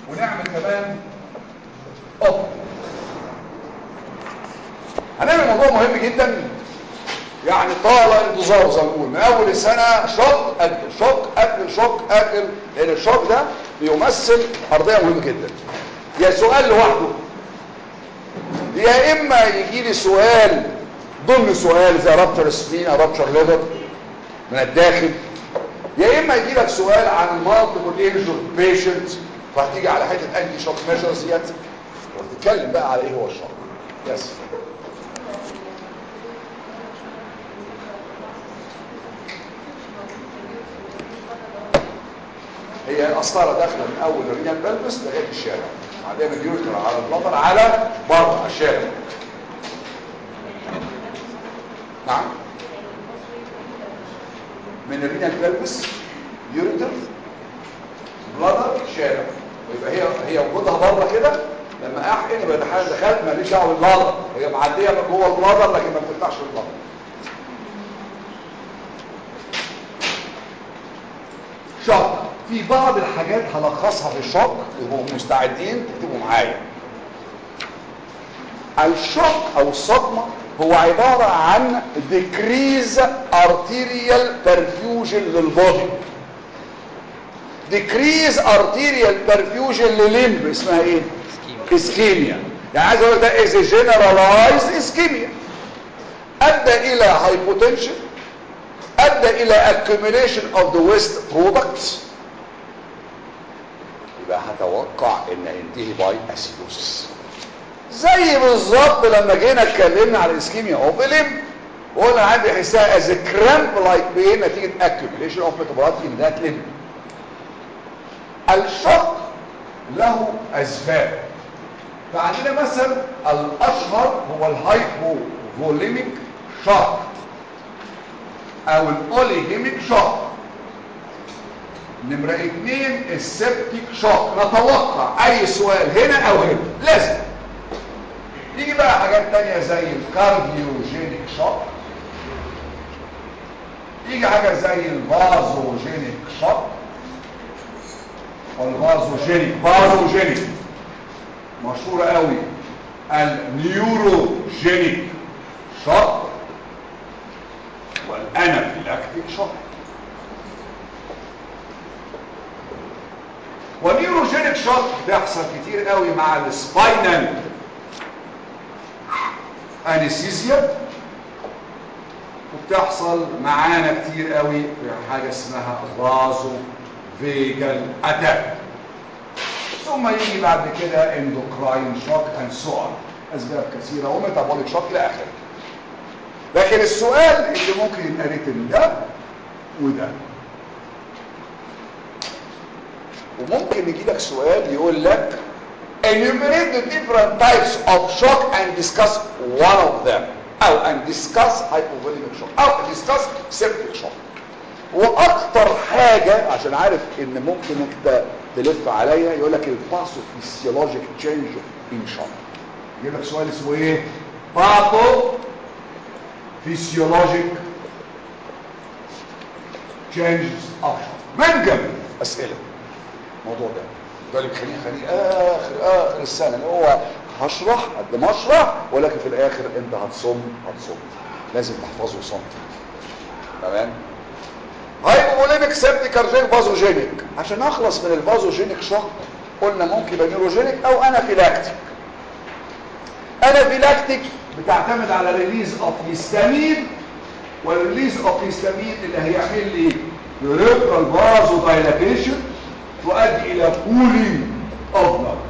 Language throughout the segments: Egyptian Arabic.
ونعمل كمان اوب هنعمل موضوع مهم جدا يعني طال انتظاره زي ما بنقول من اول السنه شوك اجل شوك اجل شوك اجل لان الشوك ده بيمثل ارضيه مهمه جدا يا سؤال لوحده يا اما يجي لي سؤال ضمن سؤال زي رابتشر سبين او رابتشر ليفر من الداخل يا اما يجي لك سؤال عن المالتيبل انجر بيشنت فهتيجي على حته انتي شوك ميجرز ديت وتتكلم بقى على ايه هو الشوك يس هي القسطره داخله من اول الرينال بلبس لغايه الشارع بعدين اليوتر على البلطر على بره على الشارع نعم من الرينال بلبس يوريتر بلادر شارع ويبقى هي هي وجودها بره كده لما احقن يبقى الحاجه دخلت ماليش دعوه بالبلادر هي معديه من جوه البلادر لكن ما بتفتحش البلادر شوك في بعض الحاجات هلخصها في الشوك يبقوا مستعدين تكتبوا معايا الشوك او الصدمه هو عباره عن decrease arterial perfusion للبودي decrease arterial perfusion للليمب اسمها ايه اسكيميا يعني عايز اقول ده is a generalized ischemia ادى الى hypotension ادى الى accumulation of the waste products يبقى هتوقع ان ينتهي باي اسيدوسس زي بالظبط لما جينا اتكلمنا على الاسكيميا اوف الليمب وقلنا عندي حسها از كرامب لايك بين نتيجه accumulation of metabolite in that limb الشق له اسباب فعندنا مثلا الاشهر هو الهايبو فوليميك شوك او الاوليجيميك شوك نمرة اتنين السبتيك شوك نتوقع اي سؤال هنا او هنا لازم يجي بقى حاجات تانية زي الكارديوجينيك شوك يجي حاجة زي الفازوجينيك شوك والفازوجينيك فازوجينيك مشهورة قوي النيوروجينيك شوك والانافيلاكتيك شوك ونيوروجينيك شوك بيحصل كتير قوي مع السباينال انستيزيا وبتحصل معانا كتير قوي في حاجه اسمها فازو فيجال اتاك ثم يجي بعد كده اندوكراين شوك اند سو اسباب كثيره وميتابوليك شوك الى اخره لكن السؤال اللي ممكن يبقى ريتم ده وده وممكن يجي لك سؤال يقول لك enumerate the different types of shock and discuss one of them او and discuss hypovolemic shock او discuss septic shock واكتر حاجة عشان عارف ان ممكن انت تلف عليا يقول لك الباسو فيسيولوجيك تشينج ان شوك يجيب لك سؤال اسمه ايه باثو فيسيولوجيك changes of shock من جنب اسئله الموضوع ده ده اللي بيخليني خليه اخر اخر السنه اللي هو هشرح قد ما اشرح ولكن في الاخر انت هتصم هتصم لازم تحفظه صم تمام هايبوبوليميك سيبتيك ارجين فازوجينيك عشان اخلص من الفازوجينيك شوك قلنا ممكن يبقى نيوروجينيك او انافيلاكتيك انافيلاكتيك بتعتمد على ريليز اوف هيستامين والريليز اوف هيستامين اللي هيعمل لي يوريترال فازو دايلاتيشن تؤدي الى كولينج اوف بلاد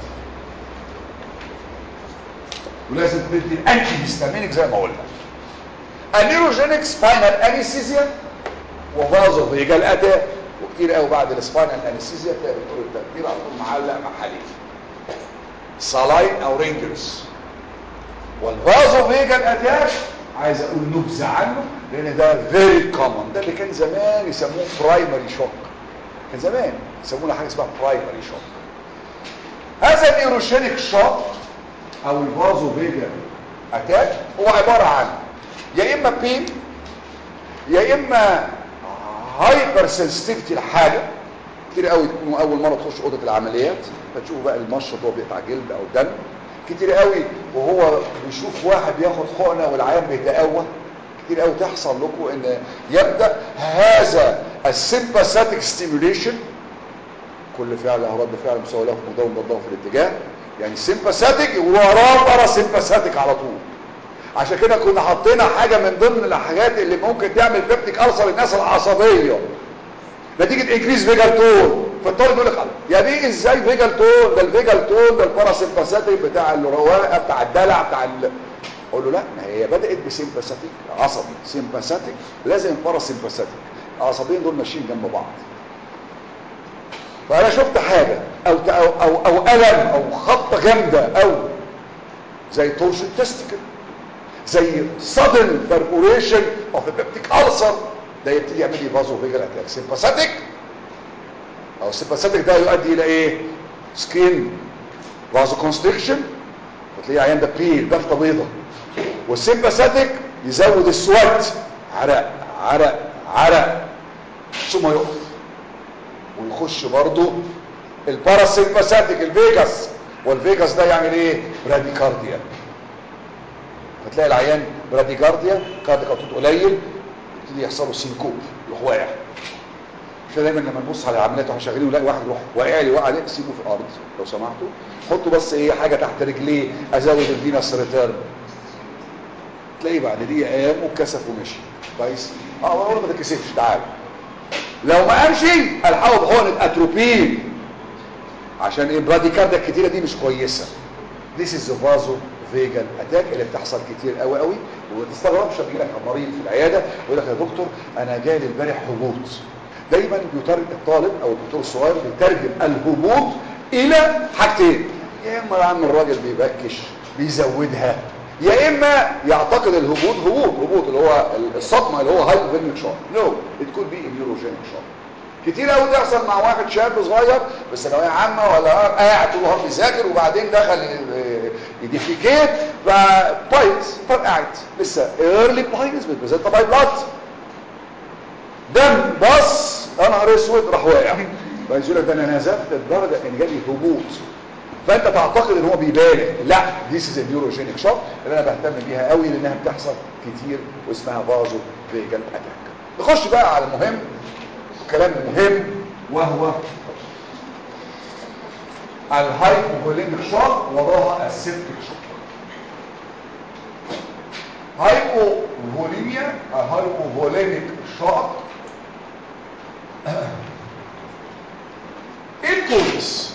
ولازم تدي الانتي هيستامينيك زي ما قلنا النيوروجينيك سباينال انستيزيا وفازو فيجال اتاك وكتير قوي بعد السباينال انستيزيا تلاقي دكتور التخدير على طول معلق مع حليب صلاين او رينجرز والفازو فيجال اتاك عايز اقول نبذه عنه لان ده فيري كومن ده اللي كان زمان يسموه برايمري شوك كان زمان يسمونا حاجه اسمها برايمري شوك هذا النيوروشينيك شوك او الفازو فيجا اتاك هو عباره عن يا اما بين يا اما هايبر سنسيتيفيتي لحاجه كتير قوي تكونوا اول مره تخش اوضه العمليات فتشوفوا بقى المشرط وهو بيقطع جلد او دم كتير قوي وهو بيشوف واحد بياخد حقنه والعيان بيتقوى كتير قوي تحصل لكم ان يبدا هذا السيمباثيك ستيميوليشن كل فعل له رد فعل مساوي له في مقدار مضاده في الاتجاه يعني سيمباثيك وراه بارا سيمباثيك على طول عشان كده كنا حاطينا حاجه من ضمن الحاجات اللي ممكن تعمل بيبتيك ألسر للناس العصبيه نتيجه انكريز فيجال تون فالطالب يقول لك يا بيه ازاي فيجال تون ده الفيجال تون ده الباراسيمباثيك بتاع الرواقه بتاع الدلع بتاع ال... اقول له لا ما هي بدات بسيمباثيك عصبي سيمباثيك لازم باراسيمباثيك العصبيين دول ماشيين جنب بعض فانا شفت حاجه او او او, أو الم او خبطه جامده او زي تورشن تستيكل زي sudden perforation of the peptic ulcer ده يبتدي يعمل لي فازو فيجل اتاك سيمباثيك او السيمباثيك ده يؤدي الى ايه سكين فازو كونستريكشن وتلاقي عيان ده بيل بفته بيضه والسيمباثيك يزود السوات عرق عرق عرق ثم يقف ويخش برضه الباراسيمباثيك الفيجاس والفيجاس ده يعمل ايه براديكارديا فتلاقي العيان براديكارديا كارديك اوتوت قليل يبتدي يحصل له سينكوب يروح واقع عشان دايما لما نبص على العمليات واحنا شغالين ونلاقي واحد يروح واقع لي واقع ليه سيبه في الارض لو سمحتوا حطوا بس ايه حاجه تحت رجليه ازود الفينس ريتيرن تلاقيه بعد دقيقه قام واتكسف ومشي كويس اه والله ما تتكسفش تعال لو ما قامش الحقه بحقنه اتروبين عشان ايه براديكارديا الكتيره دي مش كويسه This is the vaso فيجال اتاك اللي بتحصل كتير قوي قوي وما تستغربش بيجي لك مريض في العياده ويقول لك يا دكتور انا جالي البارح هبوط دايما بيترجم الطالب او الدكتور الصغير بيترجم الهبوط الى حاجتين يا اما يا عم الراجل بيبكش بيزودها يا اما يعتقد الهبوط هبوط هبوط اللي هو الصدمه اللي هو هايبوفينيك شوك نو ات كود بي نيوروجينيك شوك كتير قوي تحصل مع واحد شاب صغير بثانويه عامه ولا قاعد طول النهار بيذاكر وبعدين دخل يديفيكيت فبايت فرقعت لسه ايرلي باينز بتبريزنت باي بلاد دم بص يا نهار اسود راح واقع فيقول لك ده انا نزفت لدرجه ان جالي هبوط فانت تعتقد ان هو بيبالغ لا ذيس از نيوروجينيك شوك اللي انا بهتم بيها قوي لانها بتحصل كتير واسمها فازو فيجال اتاك نخش بقى على المهم كلام مهم وهو الهايبوفوليميك شوك وراها السيبتيك شوك هايبوفوليميا الهايبوفوليميك شوك ايه الكوز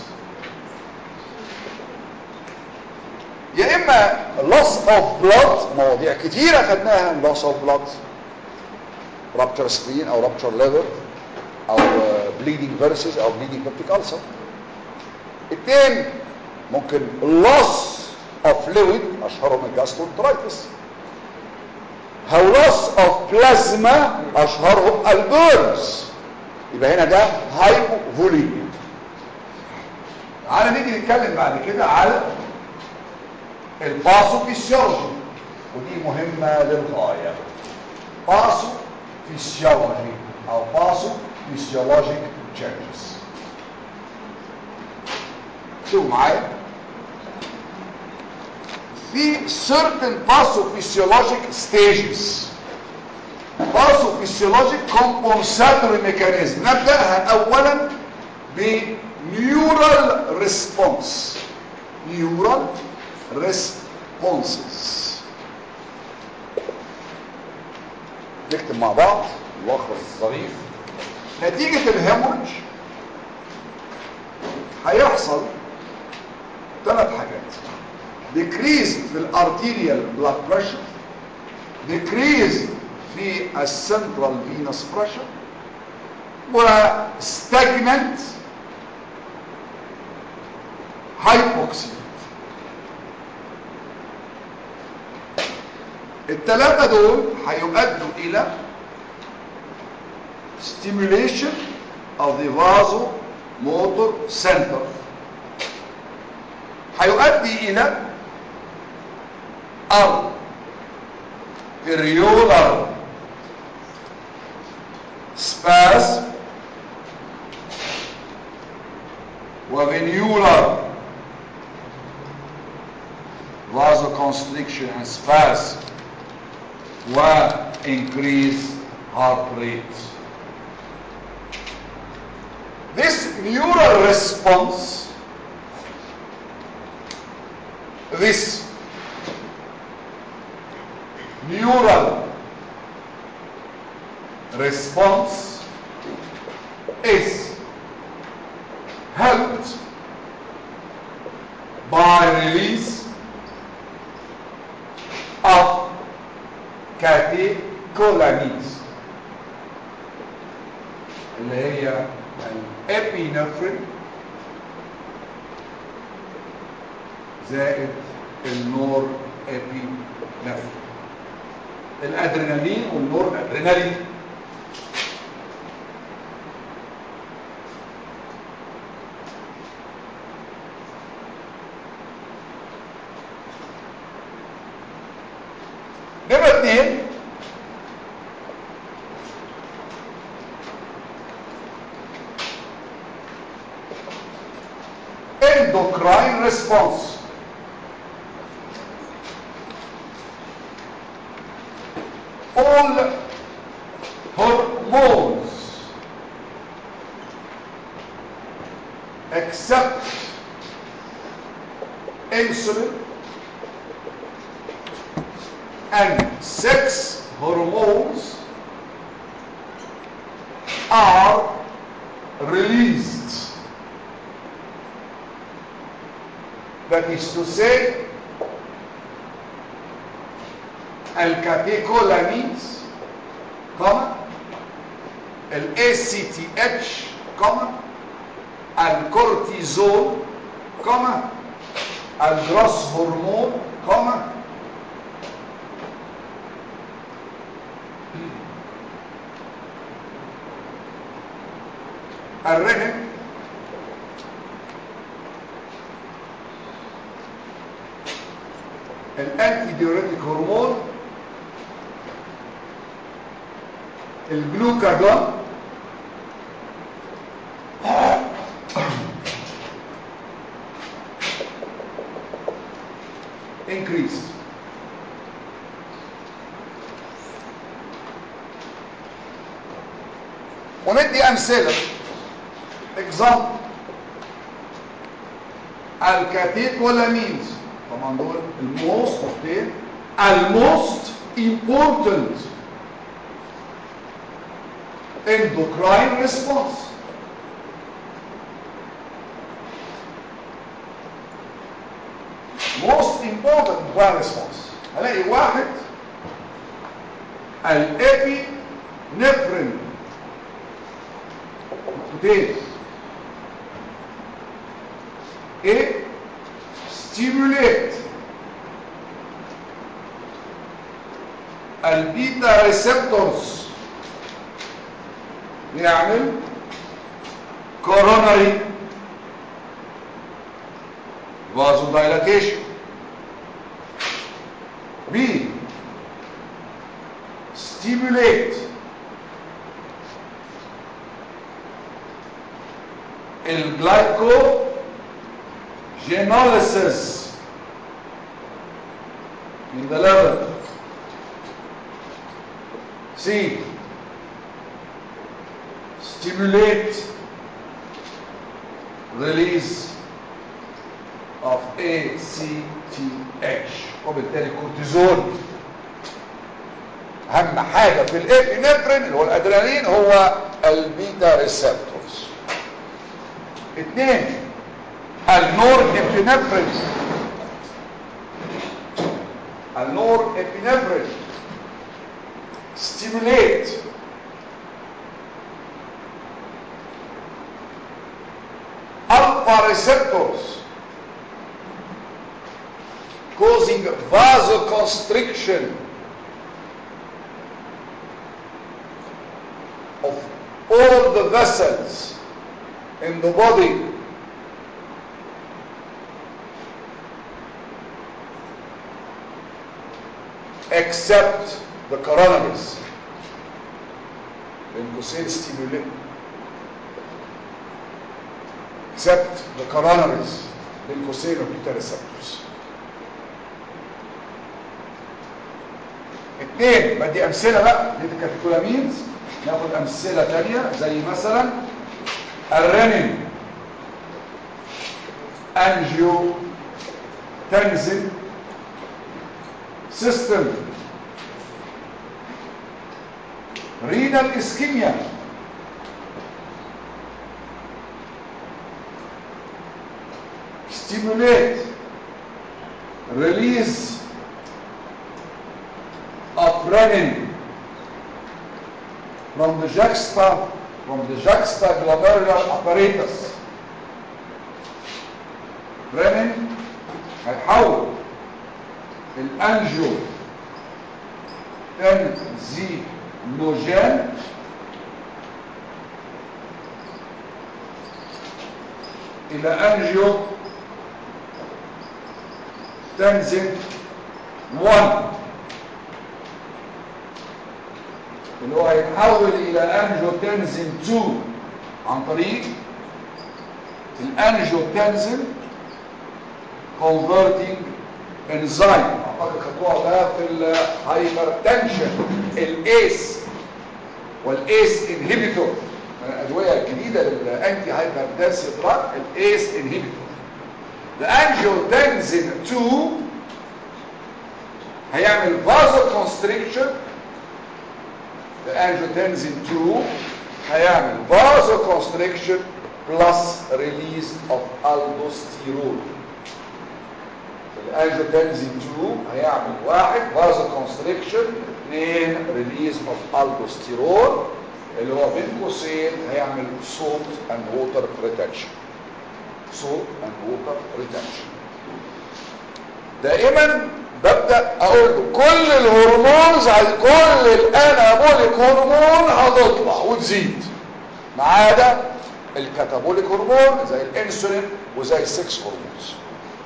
يا اما loss of blood مواضيع كتيرة خدناها loss of blood rupture spleen او rupture liver او bleeding versus او bleeding peptic ulcer اتنين ممكن loss of fluid اشهرهم الجاسترونترايتس او loss of plasma اشهرهم البيرنز يبقى هنا ده هايبوفوليميا تعالى نيجي نتكلم بعد كده على الباثوفيسيولوجي ودي مهمة للغاية باثوفيسيولوجي او باثوفيسيولوجيك changes شوفوا معايا في certain pathophysiologic stages pathophysiologic compensatory mechanism نبدأها اولا بنيورال response neural responses نكتب مع بعض ملخص ظريف نتيجة الهيموريج هيحصل ثلاث حاجات decrease في الارتيريال بلاد بريشر decrease في السنترال فينس بريشر وستاجننت هايبوكسيا الثلاثة دول هيؤدوا إلى stimulation of the vasomotor center هيؤدي إلى arteriolar spasm وفينيولار vasoconstriction and spasm و increase heart rate this neural response this neural response is helped by release of catecholamines اللي هي الابينفرين زائد النور ابينفرين الادرينالين والنور ادرينالين نمرة اتنين endocrine response all hormones except insulin and sex hormones are released. That is to say, الكاتيكولامينز كما ال ACTH كما الكورتيزول كما الجروس هرمون كما الرهن الانتي ديوريتيك هرمون الجلوكاجون increase وندي امثله example الكاتيكولامينز طبعا دول الموست اوكي الموست important endocrine response most important endocrine response هلاقي واحد الابي نفرين نقطتين ايه stimulate البيتا ريسبتورز يعمل coronary vasodilation B stimulate الglycogenolysis in the liver C stimulate release of ACTH وبالتالي الكورتيزون اهم حاجة في الابنفرين اللي هو الادرينالين هو البيتا ريسبتورز اثنين النور ابنفرين النور ابنفرين stimulate alpha receptors causing vasoconstriction of all the vessels in the body except the coronaries بين قوسين stimulate except the coronaries بين قوسين وبيتا receptors اثنين بدي امثله بقى دي الكاتيكولامينز ناخد امثله ثانيه زي مثلا الرنين انجيو تنزل سيستم رينال اسكيميا stimulate release of renin from the juxta from the juxtaglomerular apparatus renin هيحول الانجيو تنزيموجين الى انجيو تنزل 1 اللي هو هيتحول الى انجيوتنزين 2 عن طريق الانجيوتنزين converting enzyme اعتقد خدوها ده في الهايبرتنشن الايس والايس انهبيتور من الادويه الجديده للانتي هايبرتنسيف دراج الايس انهبيتور الانجيوتنزين 2 هيعمل فازو كونستريكشن الانجيوتنزين 2 هيعمل فازو كونستريكشن بلس ريليز اوف الدوستيرون الانجيوتنزين 2 هيعمل واحد فازو كونستريكشن اثنين ريليز اوف الدوستيرون اللي هو بين قوسين هيعمل صوت اند ووتر ريتنشن صوت اند ووتر ريتنشن دائما ببدا اقول له كل الهرمونز كل الانابوليك هرمون هتطلع وتزيد ما عدا الكاتابوليك هرمون زي الانسولين وزي السكس هرمونز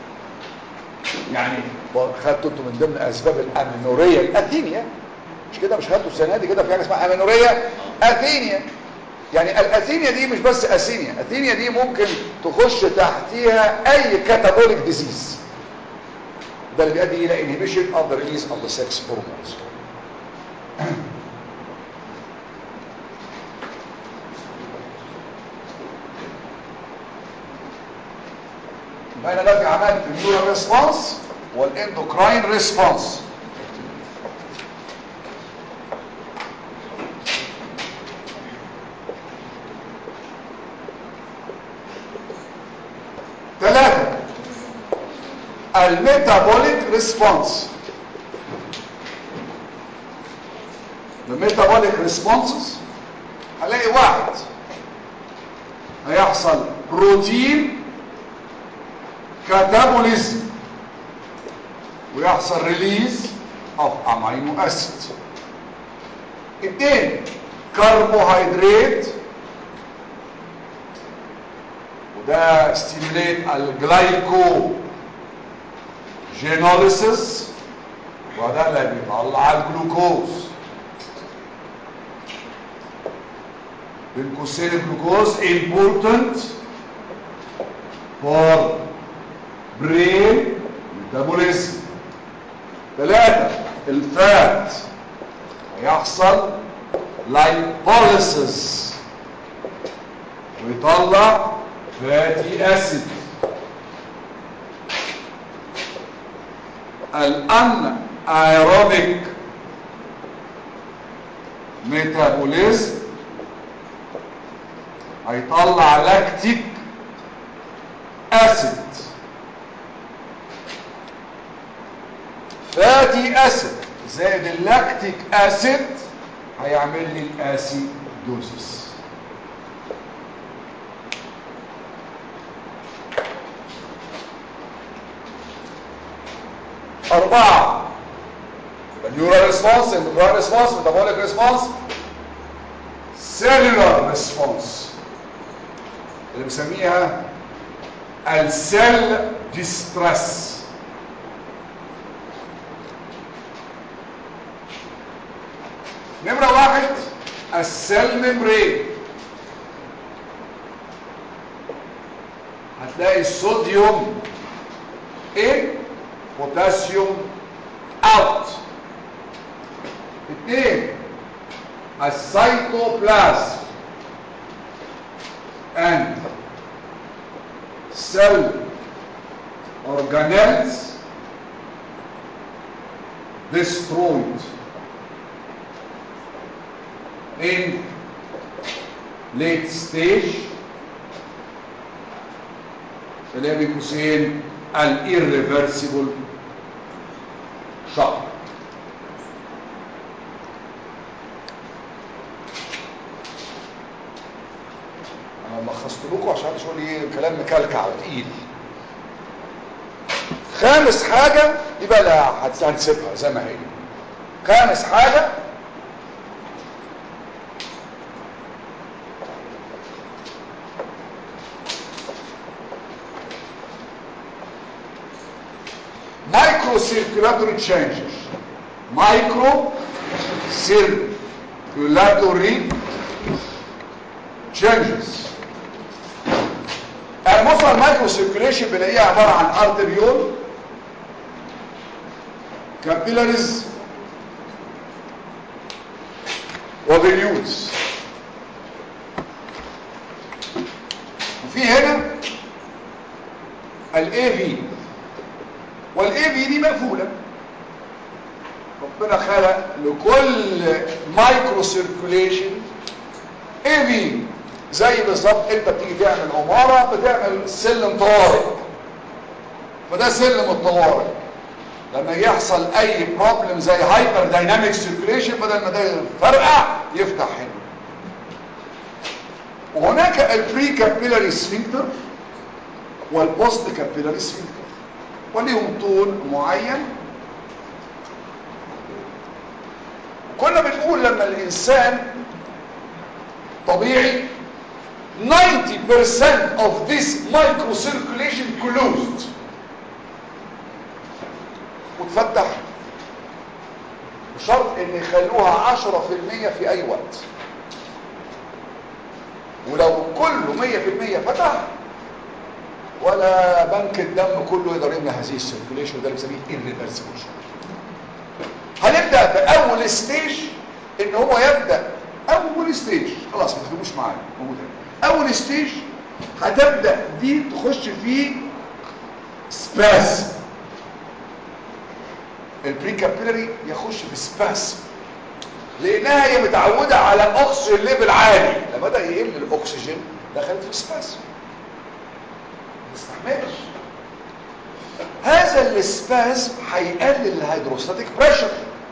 يعني خدتوا انتوا من ضمن اسباب الامينوريا الاثينيا مش كده مش خدتوا السنه دي كده في حاجه اسمها امينوريا اثينيا يعني الاثينيا دي مش بس اثينيا اثينيا دي ممكن تخش تحتيها اي كاتابوليك ديزيز ده اللي بيؤدي الى inhibition of the release of the sex hormones يبقى انا دلوقتي عملت النيورال ريسبونس والاندوكراين ريسبونس ثلاثة الميتابوليك ريسبونس الميتابوليك ريسبونسز هلاقي واحد هيحصل بروتين كاتابوليزم ويحصل ريليز اوف امينو اسيد اثنين كربوهيدرات وده ستيموليت الجلايكو جينوليسيس وده اللي بيطلع الجلوكوز بين قوسين الجلوكوز important for brain metabolism ثلاثة الفات هيحصل lipolysis ويطلع فاتي اسيد الان ايروبيك ميتابوليزم هيطلع لاكتيك اسيد فاتي اسيد زائد اللاكتيك اسيد هيعمل لي الاسيدوزيس أربعة النيورال ريسبونس النيورال ريسبونس ميتابوليك ريسبونس سيلولار ريسبونس اللي بنسميها السيل ديستريس نمرة واحد السيل ميمبرين هتلاقي الصوديوم ان بوتاسيوم اوت اثنين السيتوبلازم and cell organelles destroyed in late stage اللي هي بين قوسين الirreversible shock انا لخصت لكم عشان تقول ايه كلام مكلكع وتقيل خامس حاجة دي بقى لا هت- هنسيبها زي ما هي خامس حاجة micro circulatory changes micro circulatory changes المصدر المايكرو سيركيليشن بنلاقيها عباره عن ارتريول كابيلاريز وفينيوز وفي هنا الاي في والاي في دي مقفوله ربنا خلق لكل مايكرو سيركيليشن اي في زي بالظبط انت بتيجي تعمل عماره بتعمل سلم طوارئ فده سلم الطوارئ لما يحصل اي بروبلم زي هايبر دايناميك سيركيليشن بدل ما ده يفرقع يفتح هنا وهناك البري كابيلاري سفنكتر والبوست كابيلاري سفنكتر وليهم طول معين كنا بنقول لما الانسان طبيعي 90% of this microcirculation closed وتفتح بشرط ان يخلوها 10% في اي وقت ولو كله 100% فتح ولا بنك الدم كله يقدر يمنع هذه السيركوليشن وده اللي بنسميه irreversible هنبدا باول ستيج ان هو يبدا اول ستيج خلاص ما تخلوش معايا موجود هنا اول ستيج هتبدا دي تخش في سباسم البري كابيلاري يخش في سباسم لانها هي متعوده على اكسجين ليفل عالي لما بدا يقل الاكسجين دخلت في سباسم ما تستحملش هذا السباسم هيقلل الهيدروستاتيك بريشر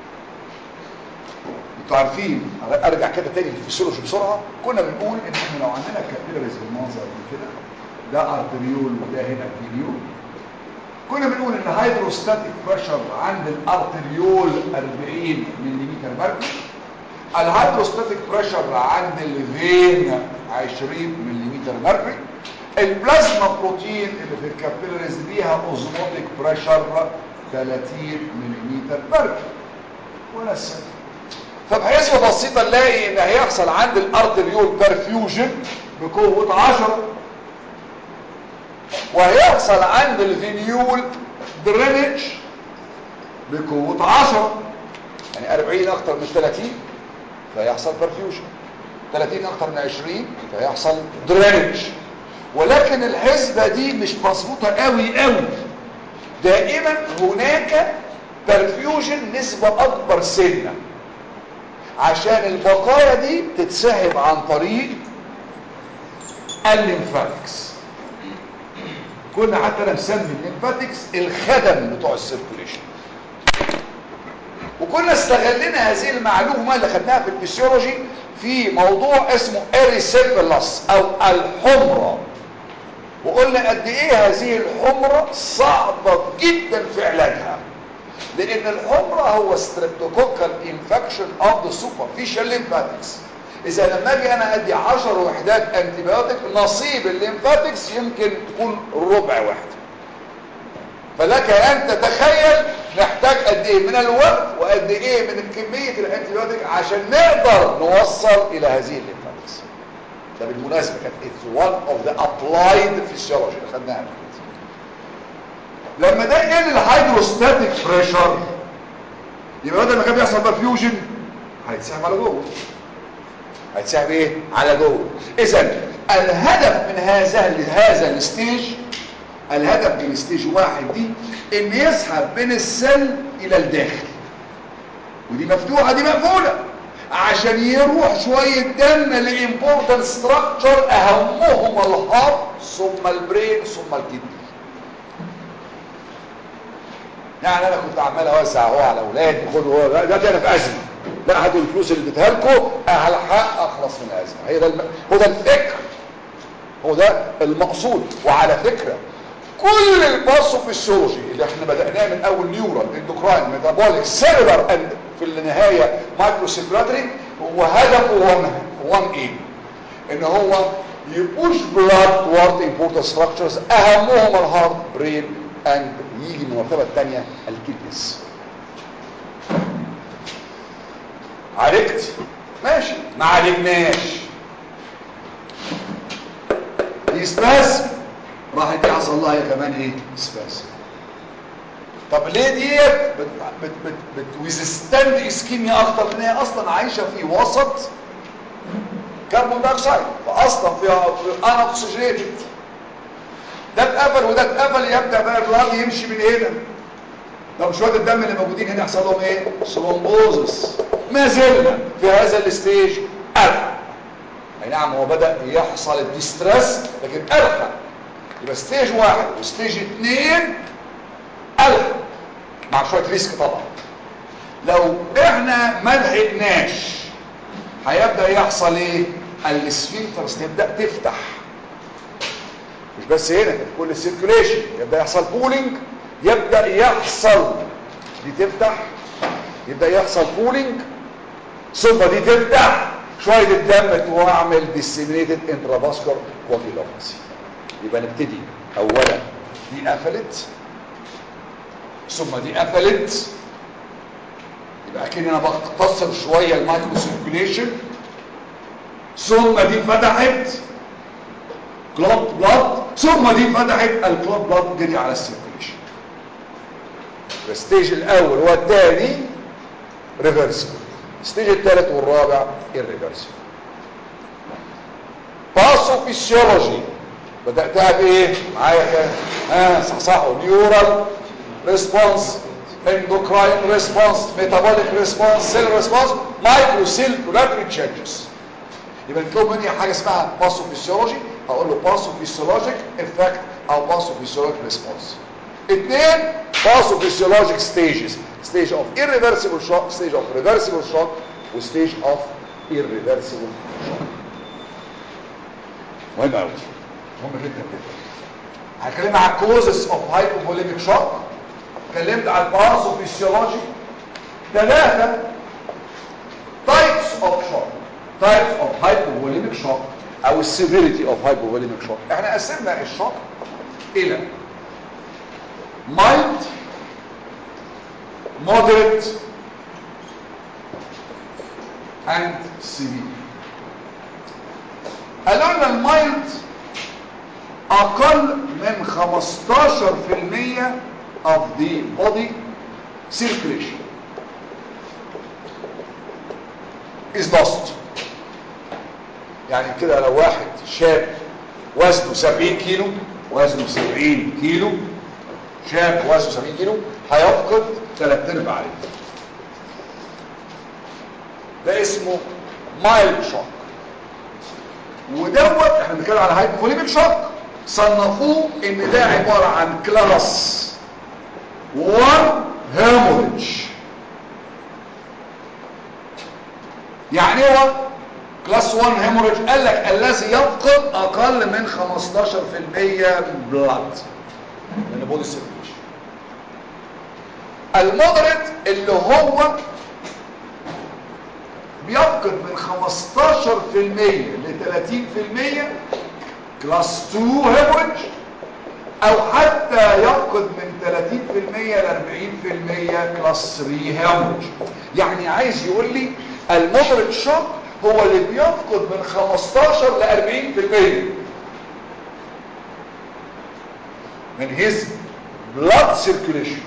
انتوا عارفين ارجع كده تاني للفسيولوجي بسرعه كنا بنقول ان احنا لو عندنا كابيلاريز بالمنظر ده كده ده ارتريول وده هنا فينيول كنا بنقول ان هيدروستاتيك بريشر عند الارتريول 40 ملم مركز الهيدروستاتيك بريشر عند الفين 20 ملم مركز البلازما بروتين اللي في الكابيلاريز ليها اوزموتيك بريشر 30 ملم مركز ونسى فبحسبة بسيطة نلاقي ان هيحصل عند الارتريول برفيوجن بقوة 10 وهيحصل عند الفينيول درينج بقوة 10 يعني 40 اكتر من 30 فيحصل برفيوجن 30 اكتر من 20 فيحصل درينج ولكن الحسبة دي مش مظبوطة قوي قوي دائما هناك برفيوجن نسبة اكبر سنة عشان البقايا دي تتسحب عن طريق الليمفاتكس كنا حتى انا مسمي الليمفاتكس الخدم بتوع السيركوليشن وكنا استغلنا هذه المعلومة اللي خدناها في الفسيولوجي في موضوع اسمه اريسيبلس او الحمرة وقلنا قد ايه هذه الحمرة صعبة جدا في علاجها لان الحمرة هو ستريبتوكوكال انفكشن اوف ذا سوبرفيشال ليمفاتكس اذا لما اجي انا ادي 10 وحدات انتيبيوتيك نصيب الليمفاتكس يمكن تكون ربع واحده فلك ان تتخيل نحتاج قد ايه من الوقت وقد ايه من كميه الانتيبيوتيك عشان نقدر نوصل الى هذه الليمفاتكس ده بالمناسبه كانت it's one of the applied physiology اللي خدناها قبل كده. لما ده يقل الهيدروستاتيك بريشر يبقى بدل ما كان بيحصل برفيوجن هيتسحب على جوه هيتسحب ايه على جوه اذا الهدف من هذا هذا الستيج الهدف من ستيج واحد دي ان يسحب من السل الى الداخل ودي مفتوحه دي مقفوله عشان يروح شويه دم لامبورتنت ستراكشر اهمهم الهارت ثم البرين ثم الكدني يعني انا كنت عمال اوزع اهو على اولادي خدوا هو ده ده انا في ازمه لا هاتوا الفلوس اللي اديتها لكم هلحق اخلص من الازمه هي ده الم... هو ده الفكر هو ده المقصود وعلى فكره كل الباثوفيسيولوجي اللي احنا بدأناه من اول نيورال اندوكراين ميتابوليك سيلولار اند في النهاية مايكرو سيركولاتري هو هدفه وان وان ايه ان هو يبوش بلاد توارد امبورتنت ستراكشرز اهمهم الهارت برين اند يجي من المرتبه الثانيه الكيدنس عالجت ماشي ما عالجناش دي سباسم راحت يحصل لها هي كمان ايه سباسم طب ليه ديت بت بت بت بتويزستند اسكيميا اكتر لان هي اصلا عايشه في وسط كربون دايوكسيد فاصلا فيها في ان اوكسجينيتد ده اتقفل وده اتقفل يبدا بقى البلاد يمشي من هنا طب شويه الدم اللي موجودين هنا يحصل لهم ايه ثرومبوزس ما زلنا في هذا الستيج ارقى اي نعم هو بدا يحصل الديستريس لكن ارقى يبقى ستيج واحد وستيج اثنين ألف مع شوية ريسك طبعا لو احنا ما لحقناش هيبدأ يحصل ايه السفنكترز تبدأ تفتح مش بس هنا في كل السيركوليشن يبدأ يحصل بولينج يبدأ يحصل دي تفتح يبدأ يحصل بولينج ثم دي تفتح شوية الدم تعمل ديسيمينيتد انترافاسكولار كوفيلوباسي يبقى نبتدي اولا دي قفلت ثم دي قفلت يبقى اكيد انا بختصر شويه المايكرو سيركيوليشن ثم دي فتحت كلوب بلاد ثم دي فتحت الكلوب بلاد جري على السيركيوليشن الستيج الاول والثاني ريفرسبل الستيج الثالث والرابع الريفرسبل باثوفيسيولوجي بداتها بايه معايا كده ها صحصحوا نيورال ريسبونس endocrine ريسبونس ميتابوليك ريسبونس سيل ريسبونس مايكرو سيركولاتري تشينجز يبقى نطلب مني حاجه اسمها باثوفيسيولوجي هقول له باثوفيسيولوجيك افكت او باثوفيسيولوجيك ريسبونس اثنين باثوفيسيولوجيك ستيجز ستيج اوف irreversible shock ستيج اوف reversible shock وستيج اوف irreversible shock مهم قوي مهم جدا جدا هتكلم على الكوزس اوف هايبوفوليميك شوك اتكلمت على الباثوفيسيولوجي ثلاثه تايبس اوف شوك تايبس اوف هايبوفوليميك شوك او السيفيريتي اوف هايبوفوليميك شوك احنا قسمنا الشوك الى mild moderate and severe قالوا لنا المايلد اقل من 15% of the body circulation is lost يعني كده لو واحد شاب وزنه 70 كيلو وزنه 70 كيلو شاب وزنه 70 كيلو هيفقد ثلاث ارباع عليه ده اسمه مايلد شوك ودوت احنا بنتكلم على هايبوفوليميك شوك صنفوه ان ده عبارة عن كلاس 1 هيموريدج يعني ايه هو كلاس 1 هيموريدج قال لك الذي يفقد اقل من 15% بلاد من البودي سيركيوليشن المودريت اللي هو بيفقد من 15% ل 30% كلاس 2 هيموريدج او حتى يفقد من 30% ل 40% كلاس 3 هيموريدج يعني عايز يقول لي المودريت شوك هو اللي بيفقد من 15 ل 40% من his blood circulation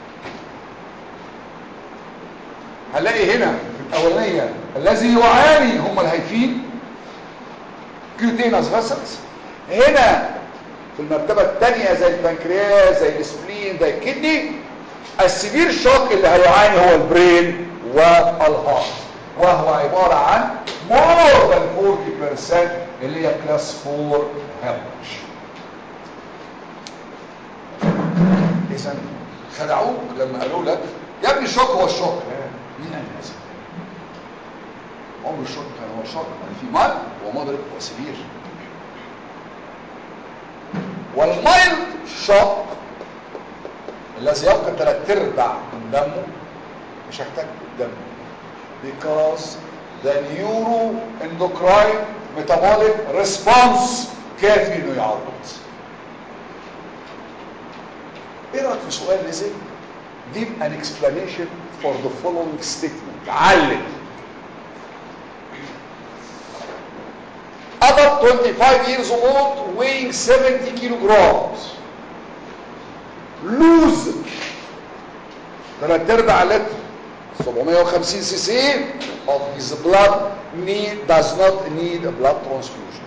هنلاقي هنا في الاولانيه الذي يعاني هم الهايفين كيوتينس فاسلز هنا في المرتبه الثانيه زي البنكرياس زي السبلين زي الكدني السبير شوك اللي هيعاني هو البرين والهارت وهو عباره عن more than 40% اللي هي كلاس 4 هامش اذا خدعوك لما قالوا لك يا ابني الشوك هو الشوك مين قال هذا عمر الشوك كان هو الشوك يعني في مال ومضرب وسبير والمايلد شوك الذي يفقد ثلاث ارباع من دمه مش هيحتاج دم because the neuroendocrine metabolic response كافي انه يعوض ايه رايك في سؤال نزل give an explanation for the following statement علم adult 25 years old weighing 70 kilograms lose ثلاث ارباع لتر 750 سي سي of his blood need does not need a blood transfusion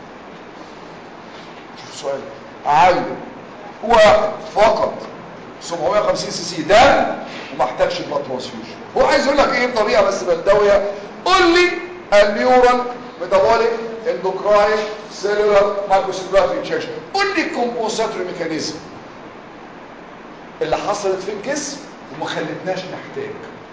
شوف السؤال عايز واحد فقط 750 سي سي دم وما احتاجش بلاد ترانسفيوجن هو عايز يقول لك ايه بطريقه بس بالدويه قول لي النيورال ميتابوليك اندوكراين سيلولار مايكروسيلولار انشيشن قول لي الكومبوساتوري ميكانيزم اللي حصلت في الجسم وما خلتناش نحتاج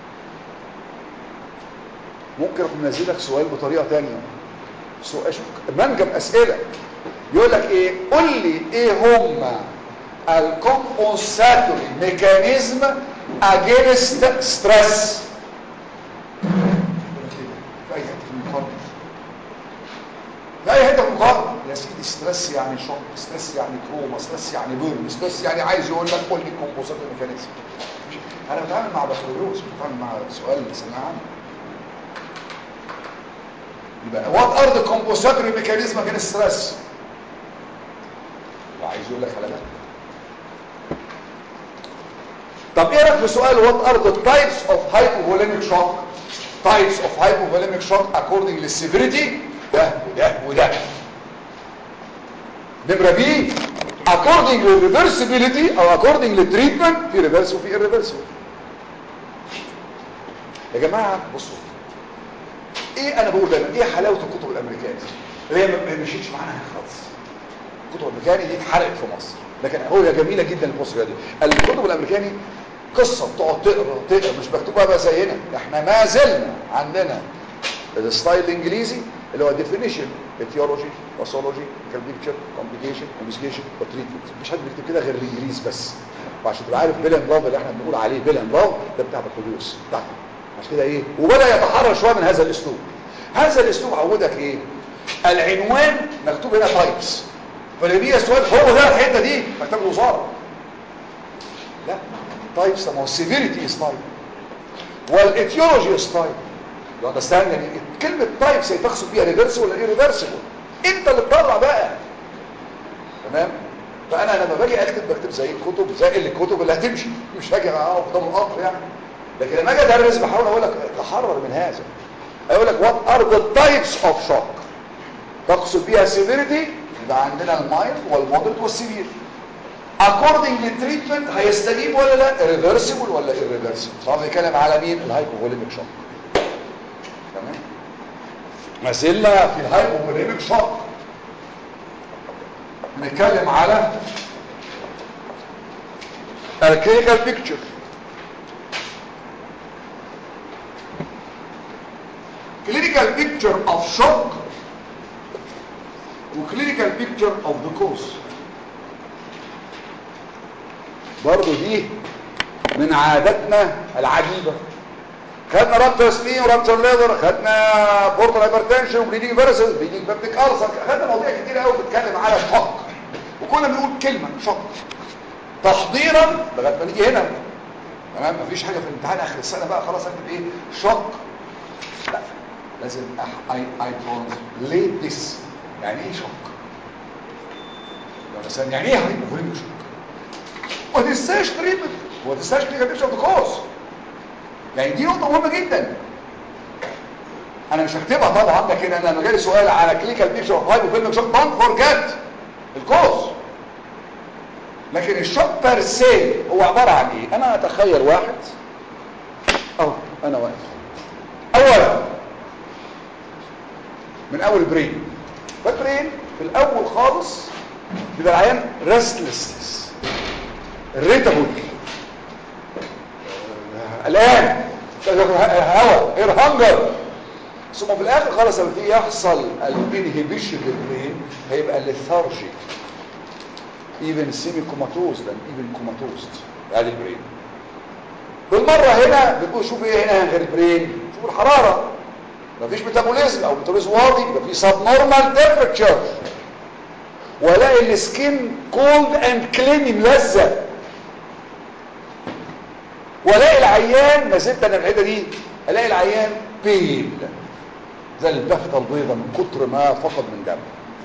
ممكن اكون نازل لك سؤال بطريقه ثانيه سؤال شوف منجم اسئله يقول لك ايه قول لي ايه هم الكومبنساتوري ميكانيزم اجينست ستريس في اي حته في المقارنه في اي حته في المقارنه يا سيدي ستريس يعني شوك ستريس يعني تروما ستريس يعني بيرن ستريس يعني عايز يقول لك قول لي الكومبنساتوري ميكانيزم انا بتعامل مع بكالوريوس بتعامل مع سؤال سماع عنه يبقى وات ار ذا كومبنساتوري ميكانيزم اجينست ستريس وعايز يقول لك على ده طب ايه رايك في سؤال what are the types of hypovolemic shock types of hypovolemic shock according للseverity ده وده وده نمرة بي according للreversibility او according للتريتمنت في reverse وفي irreversible يا جماعة بصوا ايه انا بقول دايما ايه حلاوة الكتب الامريكانية اللي هي ما مشيتش معانا خالص الكتب الامريكاني دي اتحرقت في مصر لكن هو جميله جدا القصه دي الكتب الامريكاني قصه بتقعد تقرا تقرا مش مكتوبه بقى زينا احنا ما زلنا عندنا الستايل الانجليزي اللي هو ديفينيشن ايتيولوجي باثولوجي كالبيكتشر كومبليكيشن انفستيجيشن وتريتمنت مفيش حد بيكتب كده غير الانجليزي بس وعشان تبقى عارف بيلان لاف اللي احنا بنقول عليه بيلان لاف ده بتاع بكالوريوس بتاعنا عشان كده ايه وبدا يتحرر شويه من هذا الاسلوب هذا الاسلوب عودك ايه العنوان مكتوب هنا تايبس فاليمية سؤال هو ده الحته دي مكتب الوزاره لا تايبس ما هو السيفيريتي از تايب والاتيولوجي از تايب يو اندرستاند يعني كلمه تايبس هي تقصد بيها ريفرس ولا ايه ريفرسبل انت اللي تطلع بقى تمام فانا لما باجي اكتب بكتب زي الكتب زي الكتب اللي هتمشي مش هاجي اقف قدام القطر يعني لكن لما اجي ادرس بحاول اقول لك تحرر من هذا اقول لك وات ار ذا تايبس اوف شوك تقصد بيها سيفيريتي يبقى عندنا المايلد والمودريت والسيفير according للتريتمنت هيستجيب ولا لا irreversible ولا irreversible طبعا بيتكلم على مين الهايبوفوليميك شوك تمام ما زلنا في الهايبوفوليميك شوك نتكلم على الكلينيكال بيكتشر clinical picture of shock وكلينيكال بيكتشر اوف ذا كوز برضه دي من عاداتنا العجيبه خدنا رابتر سبين ورابتر ليفر خدنا بورتال هايبرتنشن وبليدنج فيرسز بليدنج بابتيك ارسل خدنا مواضيع كتير قوي بتتكلم على الشوك وكنا بنقول كلمه شوك تحضيرا لغايه ما نيجي هنا تمام مفيش حاجه في الامتحان اخر السنه بقى خلاص اكتب ايه شوك لا لازم اي اي ترانسليت ذس يعني ايه شوك لو مثلا يعني ايه هايبوفوليميك شوك ما تنساش تريتمنت وما تنساش كلينيكال بيكتشر اوف كوز يعني دي نقطه مهمه جدا انا مش هكتبها طبعا لكن انا لما جالي سؤال على كلينيكال بيكتشر اوف هايبوفوليميك شوك دونت فورجيت الكوز لكن الشوك بير سي هو عباره عن ايه انا اتخيل واحد اهو انا واقف اولا من اول برين فالبرين في الاول خالص بيبقى العيان ريستلسنس ريتابل الان هواء اير هانجر ثم في الاخر خالص لما تيجي يحصل الانهبيشن للبرين هيبقى ليثارجيك even semi-comatose than even comatose ادي البرين بالمرة هنا بتقول شوف ايه هنا غير البرين شوف الحرارة مفيش ميتابوليزم او ميتابوليزم واطي يبقى في سب نورمال تمبرتشر والاقي السكين كولد اند كليني ملزق والاقي العيان ما زلت انا الحته دي الاقي العيان بيل زي البفتة البيضة من كتر ما فقد من دم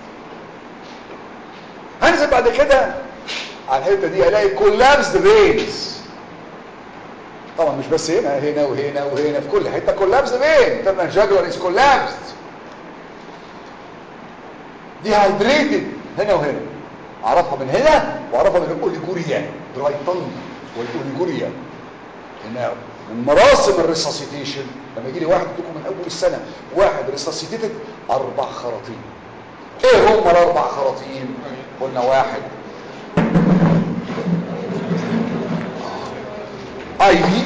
هنزل بعد كده على الحته دي الاقي كولابس فينز طبعا مش بس هنا هنا وهنا وهنا في كل حته كولابس فين طبعا جاجولار از كولابس دي هايدريتد هنا وهنا اعرفها من هنا واعرفها من الاوليجوريا دراي تنج والاوليجوريا هنا من مراسم الريساسيتيشن لما يجي لي واحد عندكم من اول السنه واحد ريساسيتيتد اربع خراطيم ايه هم الاربع خراطيم قلنا واحد اي في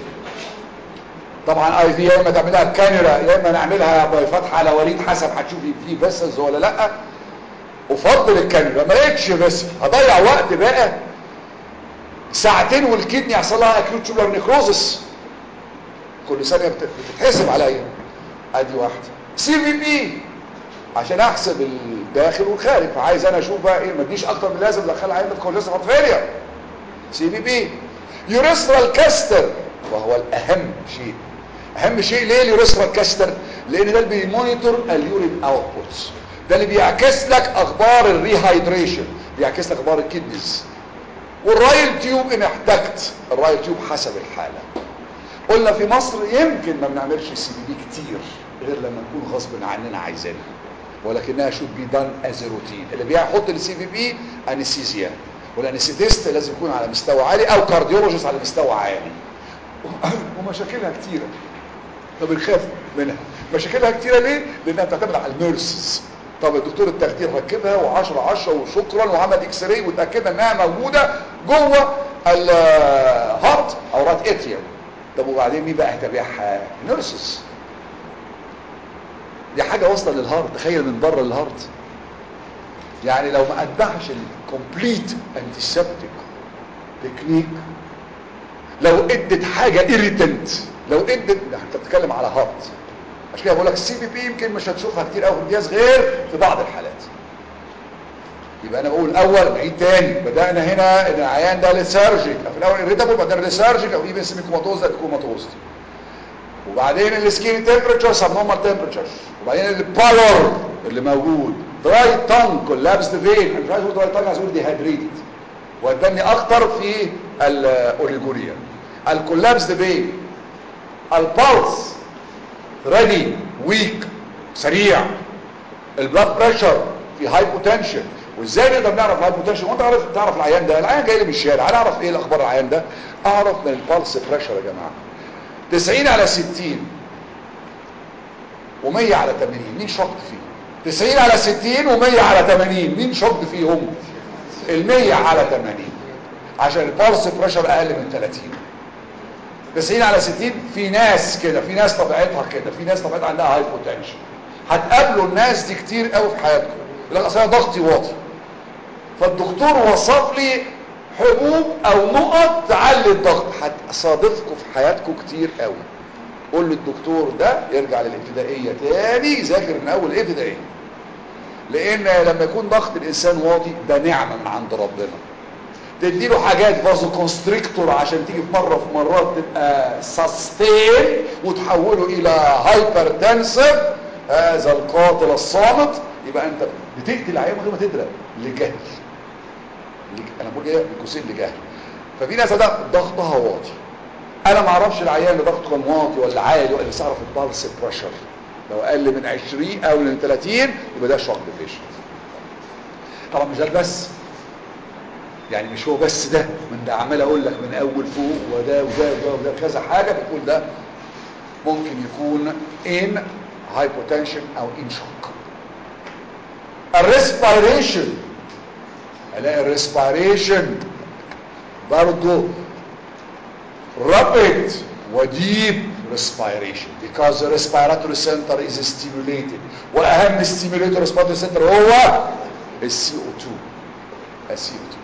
طبعا اي في يا اما تعملها بكاميرا يا اما نعملها بفتحه على وليد حسب هتشوفي في فيسلز ولا لا افضل الكاميرا ما لقيتش فيسل هضيع وقت بقى ساعتين والكدني يحصل لها اكيوت تيوبر نيكروزس كل ثانيه بتتحسب عليا ادي واحده سي في بي عشان احسب الداخل والخارج فعايز انا اشوف بقى ايه ما اديش اكتر من لازم ادخل عينه في كوليسترول هارت فيلير سي في بي يوريسترال كاستر وهو الاهم شيء اهم شيء ليه اليوريسترال كاستر لان ده اللي بيمونيتور اليورين اوتبوتس ده اللي بيعكس لك اخبار الريهايدريشن بيعكس لك اخبار الكدنز والرايل تيوب ان احتجت الرايل تيوب حسب الحاله قلنا في مصر يمكن ما بنعملش سي بي بي كتير غير لما نكون غصب عننا عايزينها ولكنها شوت بي دان از روتين اللي بيحط السي بي بي انستيزيا والانستيست لازم يكون على مستوى عالي او كارديولوجيست على مستوى عالي ومشاكلها كتيره فبنخاف منها مشاكلها كتيره ليه لانها بتعتمد على النيرسز طب الدكتور التخدير ركبها و10 10 وشكرا وعمل اكس راي وتاكدنا انها موجوده جوه الهارت او رات اتريوم طب وبعدين مين بقى هيتابعها نيرسز دي حاجه واصله للهارت تخيل من بره الهارت يعني لو ما اتبعش الكومبليت انتيسبتيك تكنيك لو ادت حاجه ايريتنت لو ادت انت بتتكلم على هارت عشان كده بقول لك السي بي بي يمكن مش هتشوفها كتير قوي في الجهاز غير في بعض الحالات يبقى انا بقول اول بعيد تاني بدانا هنا ان العيان ده ليسارجيك في الاول اريتابل بعدين ليسارجيك او ايفن سيمي كوماتوز ده كوماتوز وبعدين السكين تمبرتشر سبنورمال تمبرتشر وبعدين الباور اللي موجود دراي تانج كولابس فين انا مش عايز اقول دراي تانج عايز اقول ديهايدريتد واداني اكتر في الاوليجوريا الكولابس فين البالس ريدي ويك سريع البلاد بريشر في هايبوتنشن وازاي نقدر نعرف الهايبوتنشن وانت عارف تعرف العيان ده العيان جاي لي من الشارع انا اعرف ايه الاخبار العيان ده اعرف من البالس بريشر يا جماعه 90 على 60 و100 على 80 مين شك فيه 90 على 60 و100 على 80 مين شك فيهم ال100 على 80 عشان البالس بريشر اقل من 30 90 على 60 في ناس كده في ناس طبيعتها كده في ناس طبيعتها عندها هايبوتنشن هتقابلوا الناس دي كتير قوي في حياتكم يقول لك اصل انا ضغطي واطي فالدكتور وصف لي حبوب او نقط تعلي الضغط هتصادفكم في حياتكم كتير قوي قول للدكتور ده يرجع للابتدائيه تاني يذاكر من اول تدي له حاجات فازو كونستريكتور عشان تيجي في مره في مرات تبقى ساستين وتحوله الى هايبرتنسيف هذا القاتل الصامت يبقى انت بتقتل العيان من غير ما تدرك لجهل لج- انا بقول ايه بقوسين لجهل ففي ناس ده ضغطها واطي انا ما اعرفش العيان اللي ضغطه كان واطي ولا عالي ولا بس اعرف البالس بريشر لو اقل من 20 او من 30 يبقى ده شوك ديفيشن طبعا مش ده بس يعني مش هو بس ده من ده عمال اقول لك من اول فوق وده وده وده وده كذا حاجه بتقول ده ممكن يكون ان هايبوتنشن او ان شوك الريسبيريشن الاقي الريسبيريشن برضه rapid وdeep respiration because the respiratory center is stimulated واهم stimulator respiratory center هو ال CO2 ال CO2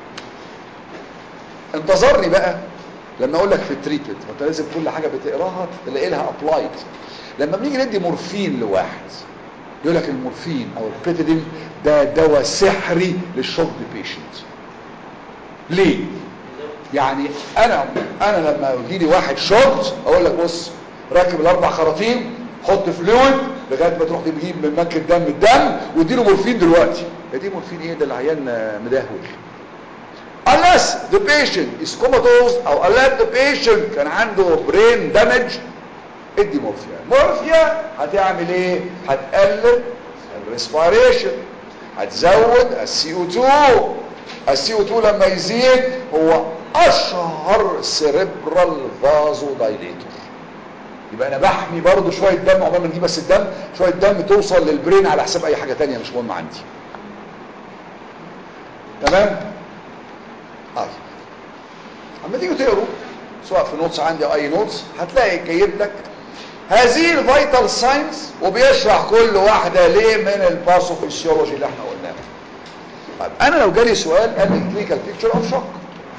انتظرني بقى لما اقول لك في التريتمنت وانت لازم كل حاجه بتقراها تلاقي لها ابلايد لما بنيجي ندي مورفين لواحد يقول لك المورفين او البريتيدين ده دواء سحري للشوك بيشنت ليه يعني انا انا لما يجي لي واحد شوت اقول لك بص راكب الاربع خراطيم حط فلويد لغايه ما تروح تجيب من بنك الدم الدم واديله مورفين دلوقتي يا دي مورفين ايه ده العيان مدهول unless the patient is comatose او unless the patient كان عنده brain damage ادي مورفيا مورفيا هتعمل ايه هتقلل الريسبيريشن هتزود السي او 2 السي او 2 لما يزيد هو اشهر سيريبرال فازو دايليتور يبقى انا بحمي برضو شويه دم عقبال ما نجيب بس الدم شويه دم توصل للبرين على حساب اي حاجه تانية مش مهم عندي تمام اه اما تيجوا تقروا سواء في نوتس عندي او اي نوتس هتلاقي جايب لك هذه الفيتال ساينس وبيشرح كل واحده ليه من الباثوفيسيولوجي اللي احنا قلناه طيب انا لو جالي سؤال قال لي كلينيكال بيكتشر اوف شوك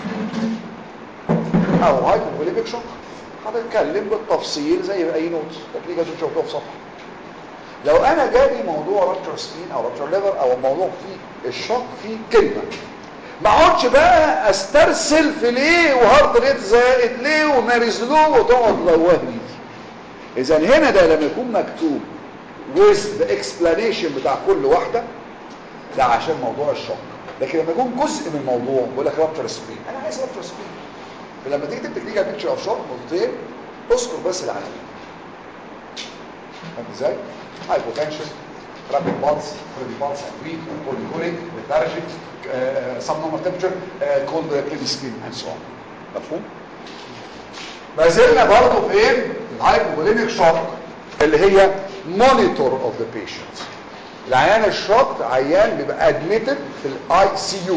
او هايبوفوليميك شوك هنتكلم بالتفصيل زي اي نوتس كلينيكال بيكتشر اوف صفحه لو انا جالي موضوع رابتشر سكين او رابتشر ليفر او الموضوع فيه الشوك فيه كلمه ما اقعدش بقى استرسل في ليه وهارت ريت زائد ليه ومارز لو وتقعد لوهني اذا هنا ده لما يكون مكتوب with the explanation بتاع كل واحده ده عشان موضوع الشوك لكن لما يكون جزء من الموضوع بيقول لك رابتشر سكين انا عايز رابتشر سكين فلما تيجي تكتب كلينيكال بيكتشر اوف شوك نقطتين اذكر بس العناوين فهمت ازاي؟ هايبوتنشن رابid pulse كولي pulse and weak polychoric lethargic uh, subnormal temperature uh, cold clear skin and so on مفهوم؟ ما زلنا برضه في ايه؟ الهايبوفوليميك شوك اللي هي monitor of the patient العيان الشوك عيان بيبقى admitted في الاي سي يو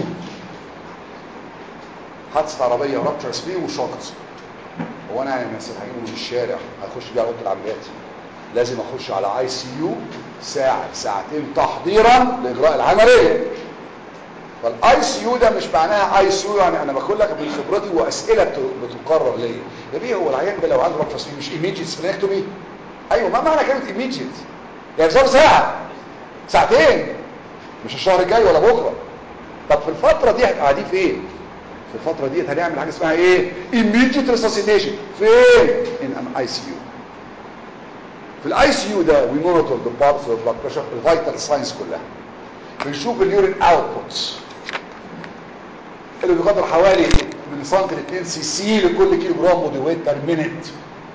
حادثه عربيه رابتشر سبين وشوكت هو انا يعني مثلا هجيبه من الشارع هخش بيه على اوضه العمليات لازم اخش على اي سي يو ساعه ساعتين تحضيرا لاجراء العمليه فالاي سي يو ده مش معناها اي سي يو يعني انا بقول لك من خبرتي واسئله بتقرر ليا يا بيه هو العيان ده لو عنده رابتشر سبين مش ايميجيت سبلكتومي ايوه ما معنى كلمه ايميجيت يعني في ساعه ساعتين مش الشهر الجاي ولا بكره طب في الفتره دي قاعدين في ايه في الفتره دي هنعمل حاجه اسمها ايه immediate resuscitation فين in an ICU في الاي سي يو ده وي مونيتور ذا بارتس اوف بلاد بريشر الفيتال ساينس كلها بنشوف اليورين اوتبوتس اللي بيقدر حوالي من سنتي ل 2 سي سي لكل كيلو جرام بودي ويت بير مينيت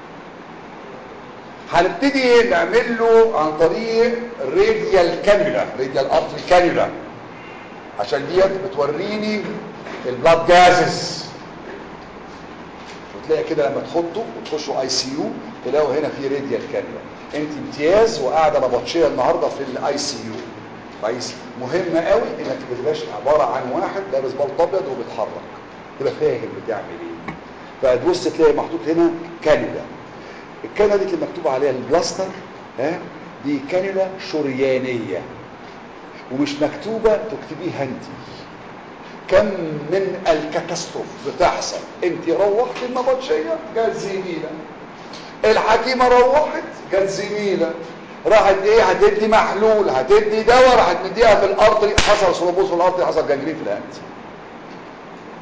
هنبتدي نعمل له عن طريق راديال كانيولا راديال ارتري كانيولا عشان ديت بتوريني البلاد جازز وتلاقي كده لما تحطه وتخشوا اي سي يو تلاقوا هنا في راديال كانيولا انت امتياز وقاعده نبطشيه النهارده في الاي سي يو كويس مهم قوي انك ما تبقاش عباره عن واحد لابس بلط ابيض وبيتحرك تبقى فاهم بتعمل ايه فتبص تلاقي محطوط هنا كانيولا الكانيولا دي اللي مكتوب عليها البلاستر ها دي كانيولا شريانيه ومش مكتوبه تكتبيها انت كم من الكاتاستروف بتحصل انت روحت النبطشيه جت زميله الحكيمه روحت جت زميله راحت ايه هتدي محلول هتدي دواء راحت مديها في الارض حصل ثرومبوز في الارض حصل جنجرين في الهند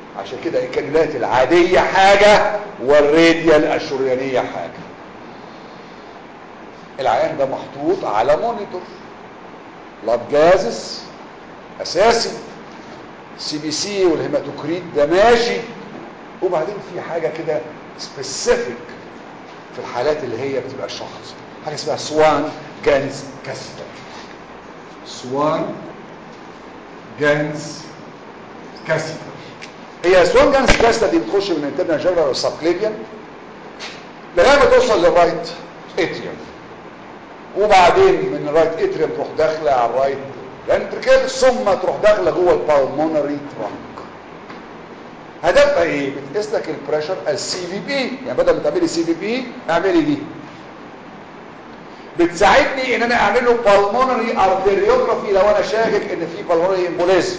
عشان كده الكانولات العادية حاجة والراديال الشريانية حاجة العيان ده محطوط على مونيتور بلاد جازس اساسي سي بي سي والهيماتوكريت ده ماشي وبعدين في حاجة كده سبيسيفيك في الحالات اللي هي بتبقى الشخص حاجة اسمها سوان جانز كاستر سوان جانز كاستر هي سوان جانز كاستر دي بتخش من الانترنال جنرال والسبكليفيان لغايه ما توصل للرايت اتريوم وبعدين من الرايت اتريوم تروح داخله على الرايت فنتركل ثم تروح داخله جوه البالمونري ترانك هدفها ايه بتقيس لك البريشر السي في بي يعني بدل ما تعملي سي في بي اعملي دي بتساعدني ان انا اعمل له بالمونري ارتريوجرافي لو انا شاكك ان في بالمونري امبوليزم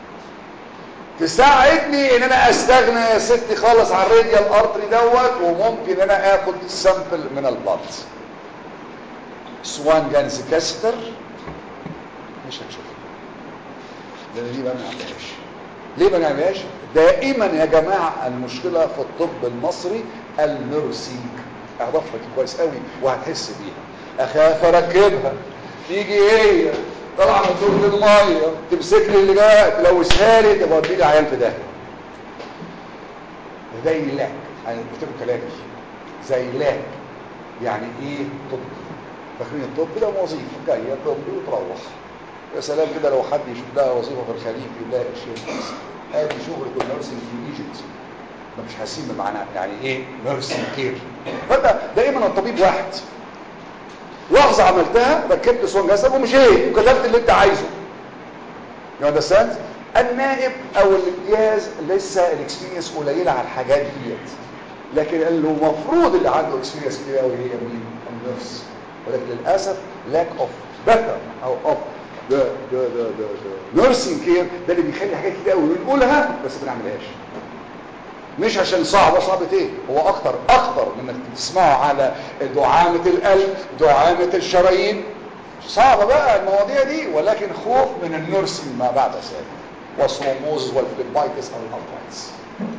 تساعدني ان انا استغنى يا ستي خالص عن الراديال ارتري دوت وممكن ان انا اخد سامبل من البلد سوان جانز كاستر مش هنشوفها لان دي ما نعملهاش ليه ما نعملهاش دائما يا جماعه المشكله في الطب المصري النيرسينج اعرفها كويس قوي وهتحس بيها اخاف اركبها تيجي هي طالعه من دور الميه تمسك لي اللي جايه تلوثها لي تودي لي عيال في داهيه زي لاك انا بكتب كلامي زي لاك يعني ايه طب فاكرين الطب ده وظيفه جايه طب وتروح يا سلام كده لو حد يشوف لها وظيفه في الخليج يقول لها شيء ادي شغل النيرسينج في ايجيبت ما مش حاسين بمعنى يعني ايه نيرسينج كير فانت دايما الطبيب واحد لحظه عملتها ركبت سون جسد ومشيت وكتبت اللي انت عايزه يو اندرستاند النائب او الجهاز لسه الاكسبيرينس قليله على الحاجات ديت لكن اللي المفروض اللي عنده اكسبيرينس كتير قوي هي مين النيرس ولكن للاسف lack of better او of the the the the, the nursing care ده اللي بيخلي حاجات كتير قوي بنقولها بس ما بنعملهاش مش عشان صعبة صعبة ايه هو اكتر اكتر من انك تسمعه على دعامة القلب دعامة الشرايين صعبة بقى المواضيع دي ولكن خوف من النورسين ما بعد ذلك والثرومبوز والفليبايتس او الارترايتس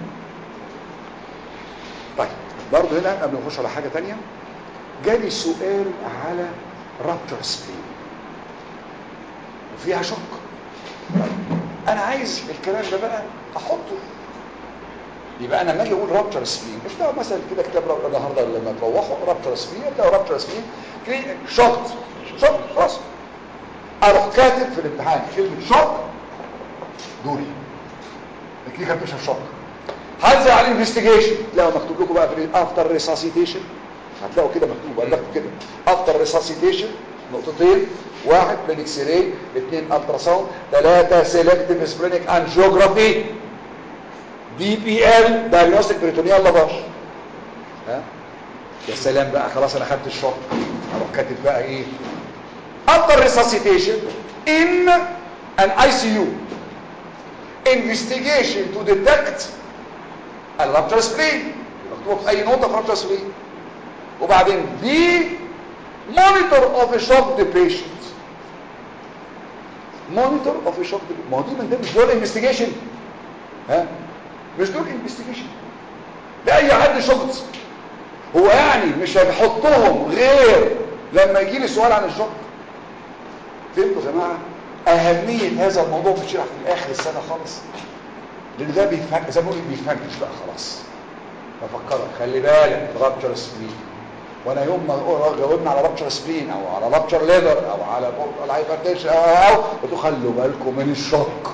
طيب برضه هنا قبل ما نخش على حاجة تانية جالي سؤال على رابتر سبين وفيها شك انا عايز الكلام ده بقى احطه يبقى انا لما اجي اقول رابتر سبين افتحوا مثلا كده كتاب النهارده لما تروحوا رابتر سبين تلاقوا رابتر سبين شوت شوت خلاص اروح كاتب في الامتحان كلمه شوك دوري الكلينيكال بيشن شوك هنزل على الانفستيجيشن تلاقوا مكتوب لكم بقى في افتر ريساسيتيشن هتلاقوا كده مكتوب انا بكتب كده افتر ريساسيتيشن نقطتين واحد بالاكس راي اثنين الترا ساوند ثلاثه سيلكتيف سبلينيك انجيوجرافي دي بي ال دايجنوستيك بريتونيال لافاج ها يا سلام بقى خلاص انا خدت الشوك اروح كاتب بقى ايه after resuscitation in an ICU investigation to detect a rupture spleen مكتوب في اي نقطه في rupture spleen وبعدين B monitor of a shock the patient monitor of a shock the ما هو دي من ضمن دول انفستيجيشن ها مش دول انفستيجيشن ده اي حد شخص هو يعني مش هنحطهم غير لما يجي لي سؤال عن الشق فهمتوا يا جماعه اهميه هذا الموضوع بتشرح في اخر السنه خالص لان ده بيفهم زي ما بقول بيفهمش بقى خلاص بفكرك خلي بالك رابتشر سبلين وانا يوم ما جاوبنا على رابتشر سبلين او على رابتشر ليفر او على الهايبرتنشن او او قلت خلوا بالكم من الشق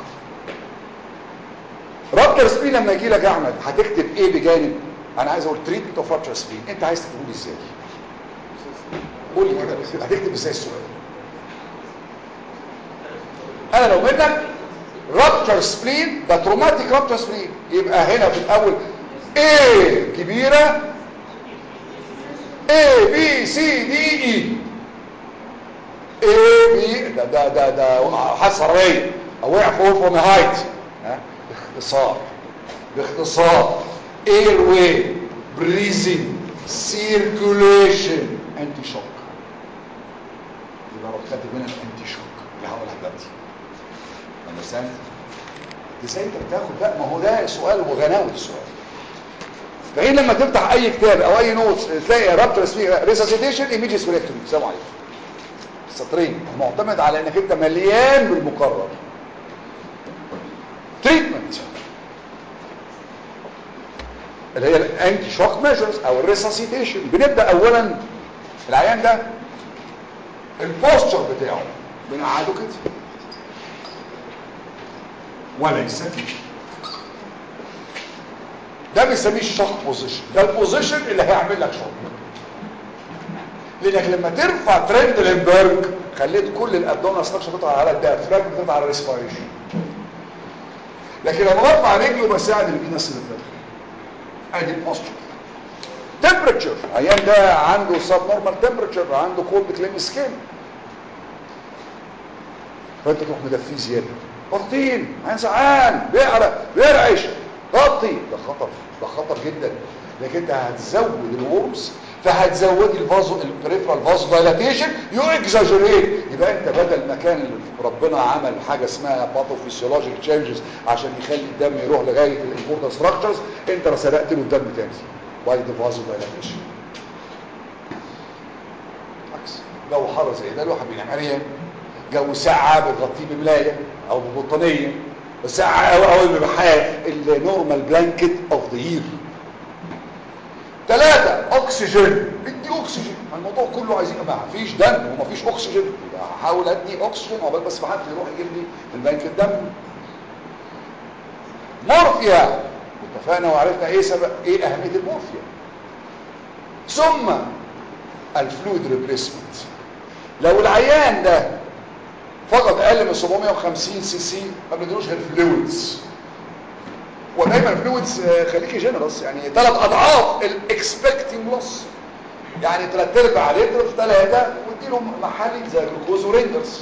رابتر سبين لما يجي لك احمد هتكتب ايه بجانب انا عايز اقول تريتمنت اوف رابتر سبين انت عايز تقول ازاي قول لي كده هتكتب ازاي السؤال انا لو منك رابتر سبلين ده تروماتيك رابتر سبلين يبقى هنا في الاول ايه كبيره A B C D E A B ده ده ده ده حادثه عربيه او وقع فوق فروم هايت ها باختصار باختصار airway breathing circulation anti shock يبقى روح كاتب هنا الانتي شوك اللي هقولها دلوقتي understand ازاي انت بتاخد لا ما هو ده سؤال وغناوه السؤال فهين لما تفتح اي كتاب او اي نوتس تلاقي رابتر فيه ريساسيتيشن ايميجي سبيكتومي سلام عليكم سطرين معتمد على انك انت مليان بالمقرر تريتمنت اللي هي الانتي شوك ميجرز او الريساسيتيشن بنبدا اولا العيان ده البوستشر بتاعه بنقعده كده وليس فيه ده بنسميه الشوك بوزيشن ده البوزيشن اللي هيعمل لك شوك لانك لما ترفع ترند ليمبرج خليت كل الابدومينال ستراكشر تطلع على الديافراجم تطلع على الريسبيريشن لكن لما برفع رجله بساعد الفينس اللي ادي البوستشر تمبرتشر عيان ده عنده سب نورمال تمبرتشر عنده كولد كليم سكين فانت تروح مدفيه زياده بطين عين سعان بيعرق بيرعش غطي ده خطر ده خطر جدا لكن انت هتزود الورمز فهتزود الفازو البريفرال فازو دايلاتيشن يو اكزاجريت يبقى انت بدل ما كان ربنا عمل حاجه اسمها باثوفيسيولوجيك تشينجز عشان يخلي الدم يروح لغايه الامبورتال ستراكشرز انت سرقت له الدم تاني باي ذا فازو دايلاتيشن عكس جو حر زي ده الواحد بينام عليه جو ساعه بتغطيه بملايه او ببطانيه ساعه قوي قوي بحاف النورمال بلانكت اوف ذا يير ثلاثة اكسجين ادي اكسجين الموضوع كله عايزين ما فيش دم وما فيش اكسجين يبقى هحاول ادي اكسجين عقبال بس ما حد يروح يجيب لي من بنك الدم مورفيا اتفقنا وعرفنا ايه سبب ايه اهميه المورفيا ثم الفلويد ريبليسمنت لو العيان ده فقط اقل من 750 سي سي ما بندروش غير فلويدز ودايما الفلويدز خليكي جنرس يعني ثلاث اضعاف الاكسبكتنج لوس يعني ثلاث ارباع لتر في ثلاثه واديله محالي زي الجلوكوز ورينجرز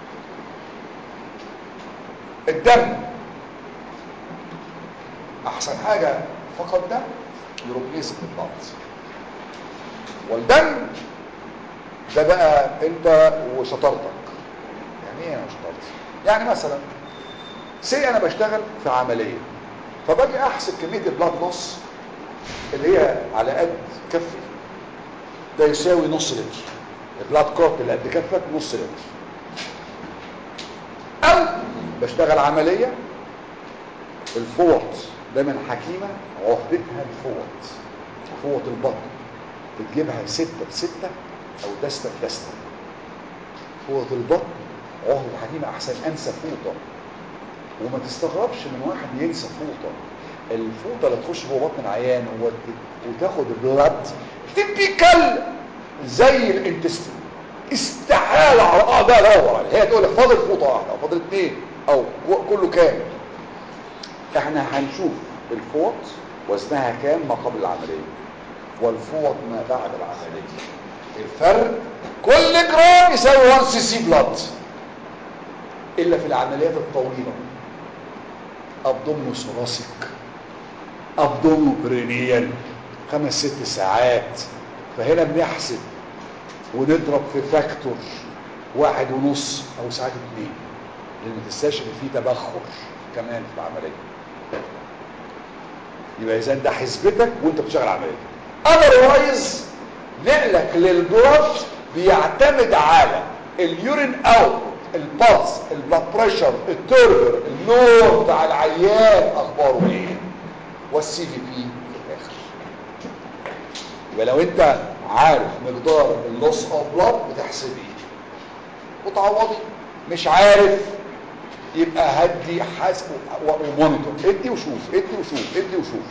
الدم احسن حاجه فقط دم يروبليس بالبلد والدم ده بقى انت وشطارتك يعني ايه انا شطارتي يعني مثلا سي انا بشتغل في عمليه فباجي احسب كميه البلاد نص اللي هي على قد كفي ده يساوي نص لتر البلاد كورت اللي قد كفك نص لتر او بشتغل عمليه الفوط دايما حكيمه عهدتها الفوط فوط البطن بتجيبها ستة بستة او دستة بدستة فوط البطن عهد الحكيمة احسن انسى فوطة وما تستغربش من واحد ينسى فوطة الفوطة اللي تخش جوه بطن العيان وتاخد البلاد تيبيكال زي الانتستين استحالة على اه ده دور عليه هي تقول لك فاضل فوطة واحدة او فاضل اثنين او كله كام احنا هنشوف الفوط وزنها كام ما قبل العملية والفوط ما بعد العملية الفرق كل جرام يساوي 1 سي سي بلاد الا في العمليات الطويلة ابدومينو ثوراسيك ابدومينو برينيال خمس ست ساعات فهنا بنحسب ونضرب في فاكتور واحد ونص او ساعات اتنين لان ما تنساش ان في تبخر كمان في العمليه يبقى اذا ده حسبتك وانت بتشتغل عمليه اذروايز نقلك للبلاد بيعتمد على اليورين اوت البلس البلاد بريشر التوربر النور بتاع العيان اخباره ايه والسي في بي في الاخر يبقى لو انت عارف مقدار اللوس اوف بلاد بتحسبيه وتعوضي مش عارف يبقى هدي حاسب ومونيتور ادي وشوف ادي وشوف ادي وشوف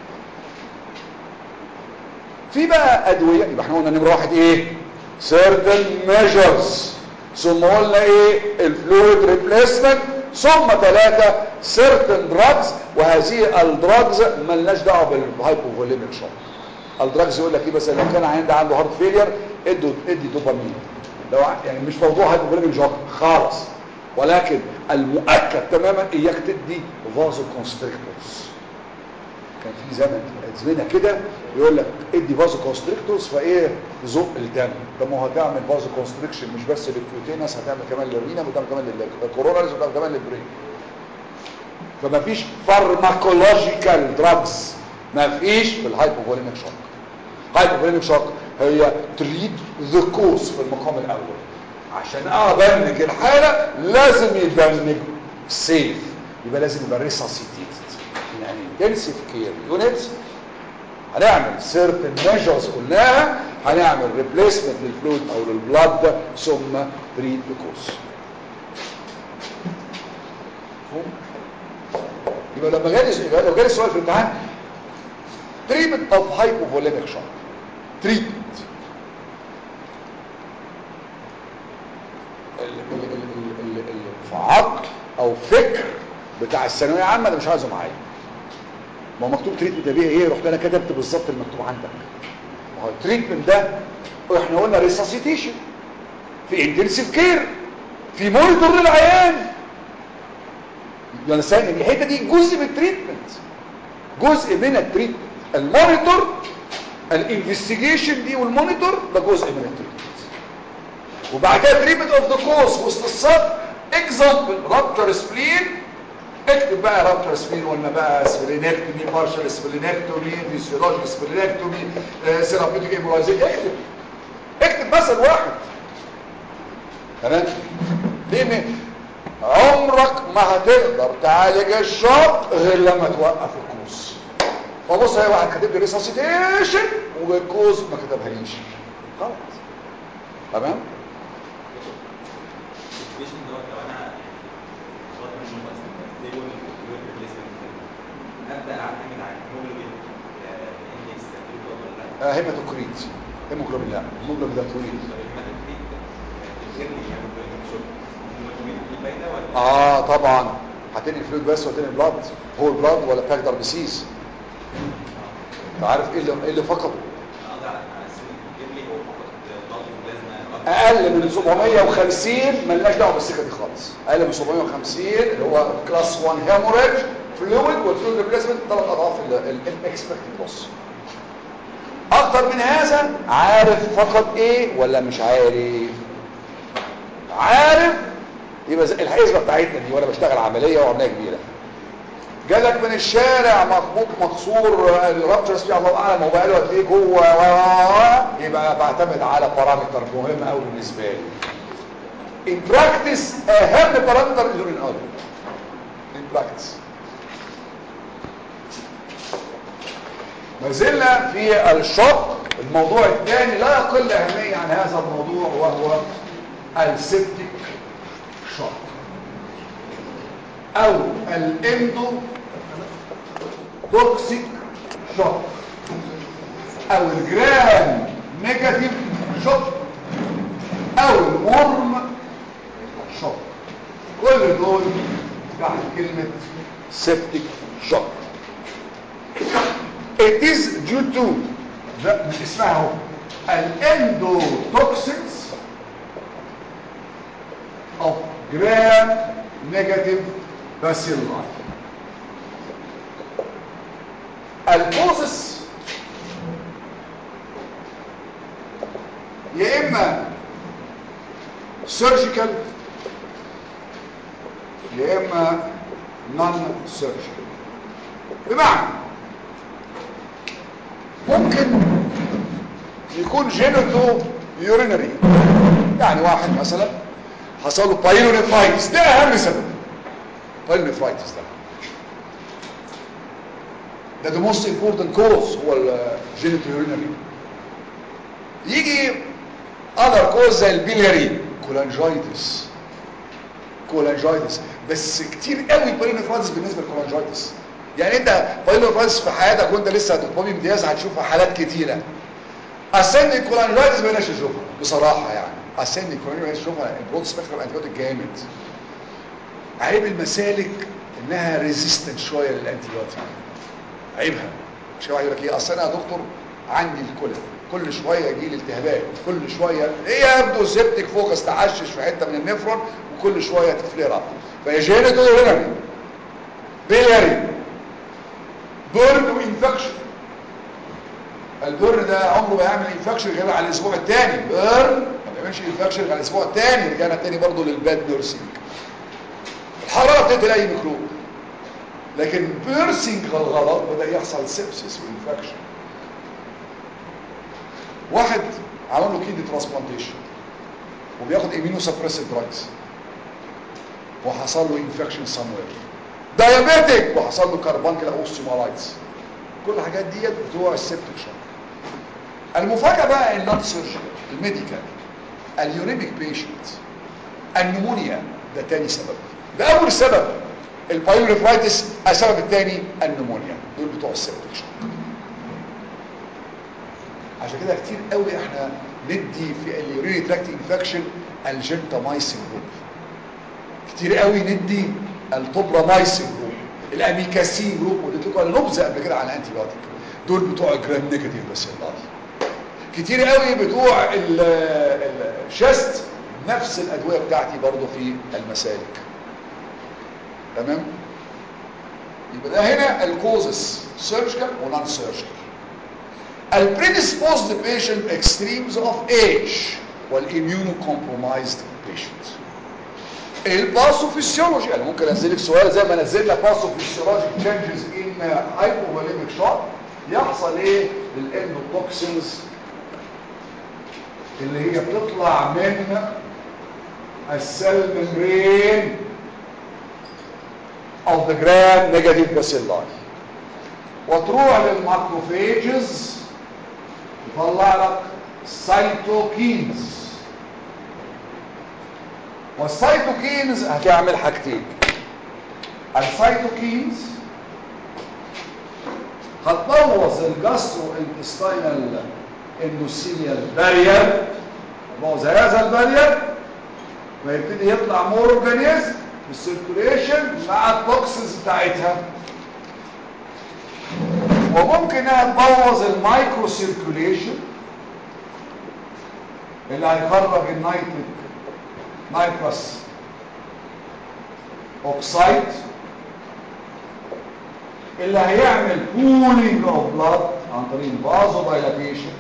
في بقى ادويه يبقى احنا قلنا نمره واحد ايه certain measures ثم قلنا ايه الفلويد ريبليسمنت ثم ثلاثة certain drugs وهذه الدراجز ملناش دعوه بالهايبوفوليميك شوك الدراجز يقول لك ايه بس لو كان عنده عنده هارت فيلير ادوا ادي دوبامين لو يعني مش موضوع هايبوفوليميك شوك خالص ولكن المؤكد تماما اياك تدي فازو كونستريكتورز كان في زمن ازمنه كده يقول لك ادي فازو كونستريكتورز فايه زق الدم طب ما هو هتعمل فازو كونستريكشن مش بس للكيوتينس هتعمل كمان للرينا وتعمل كمان للكوروناريز وتعمل كمان للبرين فما فيش فارماكولوجيكال دراجز ما فيش في الهايبوفوليميك شوك هايبوفوليميك شوك هي تريد ذا كوز في المقام الاول عشان ابنج الحاله لازم يبنج سيف يبقى لازم يبقى ريساسيتيتد يعني انتنسيف كير يونتس هنعمل سيرتن ميجرز قلناها هنعمل ريبليسمنت للفلويد او للبلاد ثم تريد بكوز يبقى لما جالي يبقى لو جالي سؤال في الامتحان تريتمنت اوف هايبوفوليميك شوك تريتمنت في عقل او فكر بتاع الثانويه العامه ده مش عايزه معايا ما هو مكتوب تريتمنت ده بيه ايه رحت انا كتبت بالظبط المكتوب عندك ما هو التريتمنت ده احنا قلنا ريساسيتيشن في انتنسيف كير في مونيتور للعيان يعني ثاني الحته دي جزء من التريتمنت جزء من التريتمنت المونيتور الانفستيجيشن دي والمونيتور ده جزء من التريتمنت وبعد كده تريتمنت اوف ذا كوز وسط السطر اكزامبل رابتر سبلين اكتب بقى رابتر سبلين قلنا بقى سبلينكتومي بارشال سبلينكتومي فيسيولوجيك سبلينكتومي ثيرابيوتيك ايمولايزيشن اكتب اكتب مثل واحد تمام ليه عمرك ما هتقدر تعالج الشوك غير لما توقف الكوز فبص هي واحد كاتب لي ريساسيتيشن والكوز ما كتبهاليش غلط تمام السيتويشن دوت لو انا خلاص مش مثلا ستيبل ويب ريبليسمنت ابدا اعتمد على الهيموجلوبين اندكس تدريبه ولا لا آه هيماتوكريت هيموجلوبين لا هيموجلوبين ده توليد اه طبعا هتنقل فلويد بس وتنقل بلاد هو البلاد ولا باكدر بسيس انت عارف ايه اللي ايه اللي فقده اقل من 750 ملناش دعوه بالسكه دي خالص اقل من 750 اللي هو كلاس 1 هيموريج فلويد والفلويد ريبليسمنت ثلاث اضعاف الاكسبكتد لوس اكتر من هذا عارف فقط ايه ولا مش عارف عارف يبقى الحسبه بتاعتنا دي وانا بشتغل عمليه وعمليه كبيره جالك من الشارع مخبوط مكسور الرابترز فيه الله اعلم هو بقاله قد ايه جوه يبقى بعتمد على بارامتر مهم قوي بالنسبه لي ان براكتس اهم بارامتر اليورين اوت ان براكتس ما زلنا في الشق الموضوع الثاني لا يقل اهميه عن هذا الموضوع وهو السبتيك شوك او الاندو توكسيك شوك او الجرام نيجاتيف شوك او الورم شوك كل دول تحت كلمة سيبتيك شوك it is due to ده من اسمها هو الاندوتوكسينز of gram negative bacilli البوزس يا اما سيرجيكال يا اما نون سيرجيكال بمعنى ممكن يكون جينيتو يورينري يعني واحد مثلا حصل له بايلونيفرايتس ده اهم سبب بايلونيفرايتس ده ده the most important cause هو الجينيتو يورينري يجي other cause زي البيلياري كولانجايتس كولانجايتس بس كتير قوي بايلونيفرايتس بالنسبه للكولانجايتس يعني انت بايلونيفرايتس في حياتك وانت لسه هتطبي امتياز هتشوف حالات كتيره اسندي كولانجايتس ما بقناش نشوفها بصراحه يعني اسندي كولانجايتس نشوفها البرود سبيكترم انتيبيوتيك جامد عيب المسالك انها ريزيستنت شويه للانتيبيوتيك عيبها مش واحد يقول لك ايه اصل انا يا دكتور عندي الكلى كل شويه يجي لي التهابات كل شويه ايه يبدو سبتك فوكس تعشش في حته من النفرون وكل شويه تفلير اب فيجيني دول هنا بيلاري بيرن وانفكشن البيرن ده عمره ما يعمل انفكشن غير على الاسبوع الثاني بيرن ما بيعملش انفكشن غير على الاسبوع الثاني رجعنا تاني برضه للباد نيرسينج الحراره بتقتل اي ميكروب لكن بيرسينج الغلط بدا يحصل سيبسيس وانفكشن واحد عمل له كيدي ترانسبلانتيشن وبياخد ايمينو سبريسيف دراجز وحصل له انفكشن سموير دايابيتك وحصل له كاربانكل اوستيومالايتس كل الحاجات ديت بتوع السيبتيك شوك المفاجاه بقى النون سيرجيكال الميديكال اليوريميك بيشنت النمونيا ده تاني سبب ده اول سبب البايوريفرايتس السبب الثاني النمونيا دول بتوع السيبتيك شوك عشان كده كتير قوي احنا ندي في اليوريني تراكت انفكشن الجنتامايسين جروب كتير قوي ندي التوبرامايسين جروب الاميكاسين جروب ودي لكم نبذه قبل كده على انتي بايوتيك دول بتوع جرام نيجاتيف بس الله كتير قوي بتوع الشست نفس الادويه بتاعتي برضو في المسالك تمام يبقى ده هنا الكوزس سيرجيكال ونون سيرجيكال البريديسبوزد بيشنت اكستريمز اوف ايج والاميونو كومبرومايزد بيشنت الباثوفيسيولوجي انا ممكن انزل لك سؤال زي ما نزلنا باثوفيسيولوجي تشينجز ان هايبوفوليميك شوك يحصل ايه للاندوتوكسينز اللي هي بتطلع من السيل ممبرين of the gram negative bacilli وتروح للماكروفيجز تطلع لك سيتوكينز والسيتوكينز هتعمل حاجتين السيتوكينز هتبوظ الجاسترو انتستينال اندوثيليال بارير تبوظ هذا البارير ويبتدي يطلع مور اورجانيزم في السيركوليشن مع التوكسينز بتاعتها وممكن انها تبوظ المايكرو سيركوليشن اللي هيخرج النيتريك نيترس اوكسايد اللي هيعمل بولينج اوف بلاد عن طريق الفازو دايلاتيشن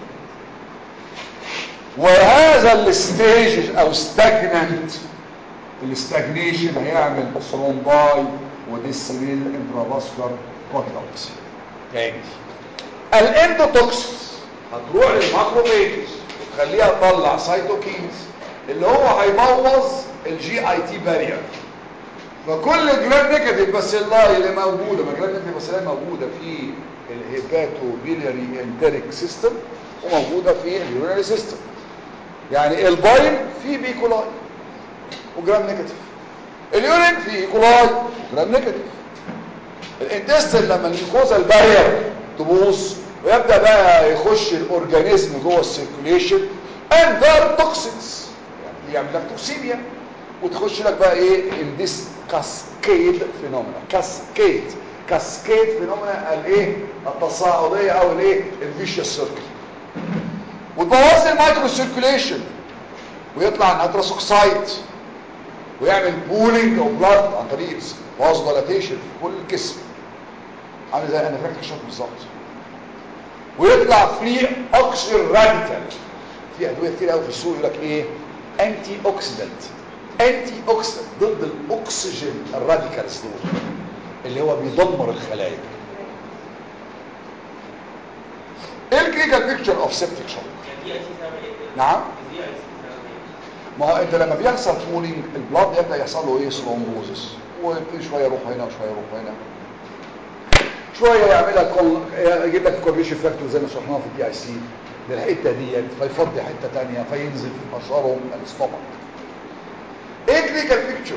وهذا الستيج او ستاجننت الاستاجنيشن هيعمل ثرومباي وديسميل انترافاسكولار كونتاكس تاني الاندوتوكسيس هتروح للماكروفيجز وتخليها تطلع سيتوكينز اللي هو هيبوظ الجي اي تي بارير فكل جرام نيجاتيف باسيلاي اللي موجوده ما جرام نيجاتيف باسيلاي موجوده في الهيباتو بيلياري انتريك سيستم وموجوده في اليورينري سيستم يعني البايل فيه بيكولاي وجرام نيجاتيف اليورين فيه ايكولاي وجرام نيجاتيف الانتستين لما الميكوزا البارير تبوظ ويبدا بقى يخش الاورجانيزم جوه السيركوليشن اند ذير توكسينز يعني يعمل لك توكسيميا وتخش لك بقى ايه ان ذيس كاسكيد فينومينا كاسكيد كاسكيد فينومينا الايه التصاعديه او الايه الفيشيوس سيركل وتبوظ المايكرو سيركوليشن ويطلع النيتروس اوكسايد ويعمل بولينج او بلاد عن طريق فاز ديلاتيشن في كل الجسم عامل زي انافلاكتيك شوك بالظبط ويطلع فري اوكسجين راديكال في ادويه كتير قوي في السوق يقول لك ايه انتي اوكسيدنت انتي اوكسيدنت ضد الاكسجين الراديكالز دول اللي هو بيدمر الخلايا ايه الكلينيكال بيكتشر اوف سيبتيك شوك نعم ما هو انت لما بيحصل فولينج البلاد يبدا يحصل له ايه ثرومبوزس ويبتدي شويه يروح هنا وشويه يروح هنا شويه يعمل لك يجيب لك كوبيشن فاكتور زي ما شرحناها في الدي اي سي للحته ديت فيفضي حته ثانيه فينزل في اشهرهم الاستومك ايه كلينيكال بيكتشر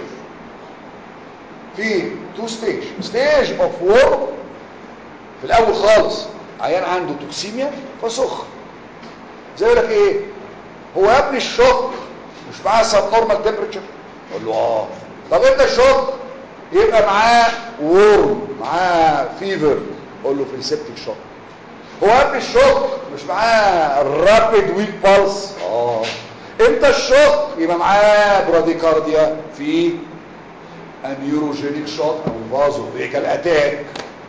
في تو ستيج ستيج اوف وور في الاول خالص عيان عنده توكسيميا فسخ زي لك ايه هو يا ابني الشوك مش معاه سب نورمال تمبرتشر اقول له اه طب انت الشوك يبقى معاه وورم معاه فيفر اقول له في السبتيك شوك هو قبل الشوك مش معاه رابيد ويك بالس اه امتى الشوك يبقى معاه براديكارديا في انيوروجينيك شوك او فازو فيكال اتاك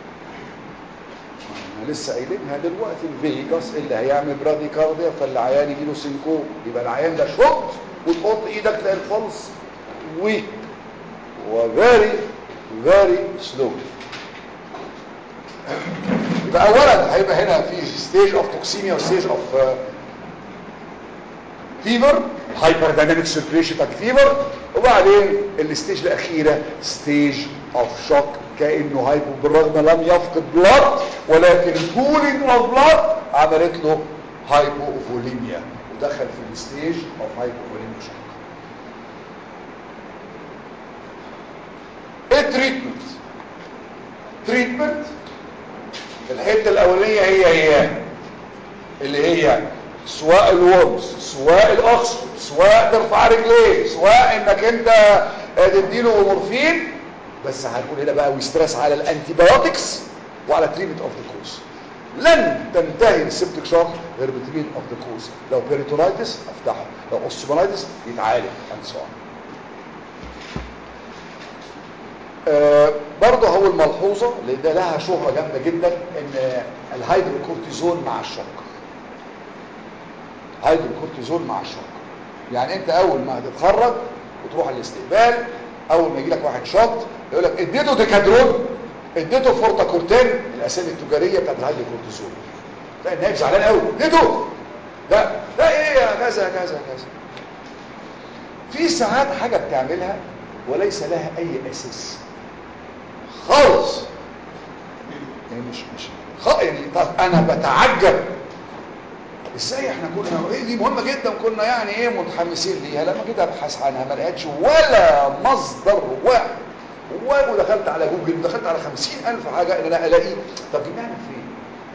احنا لسه قايلينها دلوقتي الفيجاس اللي هيعمل براديكارديا فالعيان يجي له سينكو يبقى العيان ده شوك وتحط ايدك تلاقي الفلس ويك وفيري فيري سلو يبقى اولا هيبقى هنا في ستيج اوف توكسيميا وستيج اوف فيفر هايبر دايناميك سيركيليشن بتاعت فيفر وبعدين الستيج الاخيره ستيج اوف شوك كانه هايبو بالرغم لم يفقد بلاد ولكن كولينج اوف بلاد عملت له هايبو فوليميا ودخل في الستيج اوف هايبو فوليميا شوك ايه التريتمنت تريتمنت الحته الاولانيه هي هي اللي هي سواء الورمز سواء الاكسجين سواء ترفع رجليه سواء انك انت تديله مورفين بس هنقول هنا بقى ويسترس على الانتيبيوتكس وعلى تريتمنت اوف ذا كوز لن تنتهي السبتك شوك غير بتريتمنت اوف ذا كوز لو بيريتونايتس افتحه لو اوستيومايتس يتعالج اند سو آه برضه هو الملحوظة اللي ده لها شهرة جامدة جدا ان الهيدروكورتيزون مع الشوك هيدروكورتيزون مع الشوك يعني انت اول ما هتتخرج وتروح الاستقبال اول ما يجي لك واحد شوت يقول لك اديته ديكادرون اديته فورتاكورتين الاسامي التجاريه بتاعت الهيدروكورتيزون لا النايب زعلان قوي اديته لا لا ايه يا كذا كذا كذا في ساعات حاجه بتعملها وليس لها اي اساس خالص يعني مش مش خ... يعني طب انا بتعجب ازاي احنا كنا ايه دي مهمه جدا كنا يعني ايه متحمسين ليها لما جيت ابحث عنها ما لقيتش ولا مصدر واحد ودخلت على جوجل ودخلت على خمسين الف حاجه ان انا الاقي طب جبناها من فين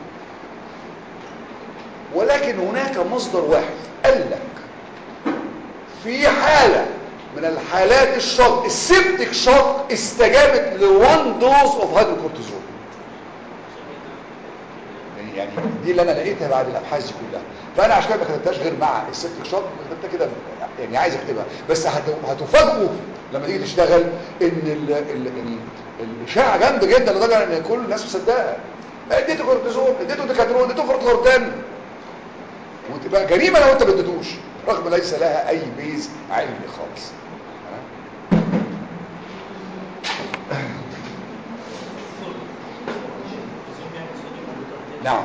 ولكن هناك مصدر واحد قال لك في حاله من الحالات الشوك السبتك شوك استجابت لوان دوز اوف هيدروكورتيزون يعني دي اللي انا لقيتها بعد الابحاث دي كلها فانا عشان كده ما كتبتهاش غير مع السبتك شوك كتبتها كده يعني عايز اكتبها بس هتفاجئوا لما تيجي تشتغل ان ال ال ال الاشاعه جامده جدا لدرجه ان كل الناس مصدقها اديته كورتيزون اديته ديكادرون اديته فورتلورتان وتبقى جريمه لو انت ما اديتوش رغم ليس لها اي بيز علمي خالص نعم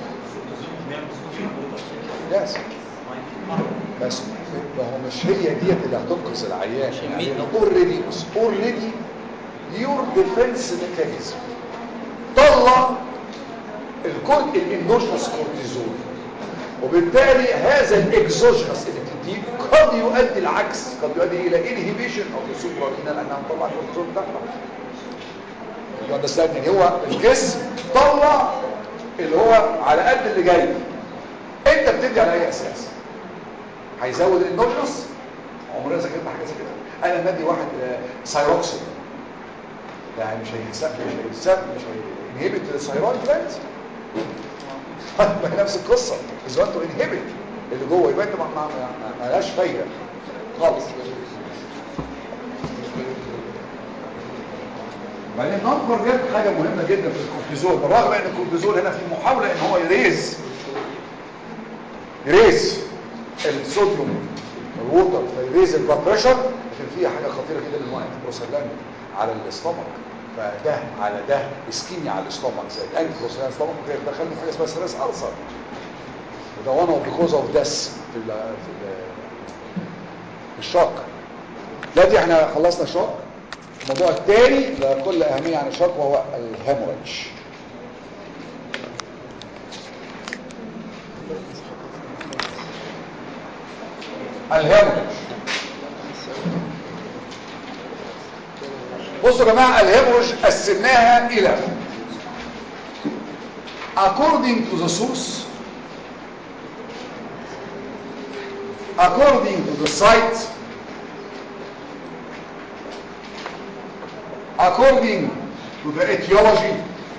يس بس ما هو مش هي ديت اللي هتنقذ العيان يعني اوريدي اوريدي يور ديفنس ميكانيزم طلع الكورت الاندوجنس كورتيزون وبالتالي هذا الاكزوجنس اللي بتديه قد يؤدي العكس قد يؤدي الى انهبيشن او سوبرانينا لانها مطلع الكورتيزون بتاعها يو اندرستاند يعني هو الجسم طلع اللي هو على قد اللي جاي انت بتدي على اي اساس هيزود الاندوجنس عمرنا ذاكرنا حاجه زي كده انا مدي واحد سايروكسين يعني مش هيحسب مش هيحسب مش هينهبت الثايرويد جلاند ما نفس القصه اذا انتوا انهبت اللي جوه يبقى انت ما لهاش فايده خالص بعدين ننظر جد حاجه مهمه جدا في الكورتيزول بالرغم ان الكورتيزول هنا في محاوله ان هو يريز يريز الصوديوم الووتر فيريز البلاد بريشر لكن فيها حاجه خطيره جدا اللي هو انتي بروسالان على الاستومك فده على ده اسكيميا على الاستومك زي الانتي بروسالان استومك ممكن يدخل في حاجه اسمها ستريس ارثر وده وان اوف بيكوز اوف ديس في ال في ال في الشوك دلوقتي احنا خلصنا الشوك الموضوع الثاني لكل اهميه عن الشوك وهو الهيموريدج الهيموريدج بصوا يا جماعه الهيموريدج قسمناها الى according to the source according to the site according to the etiology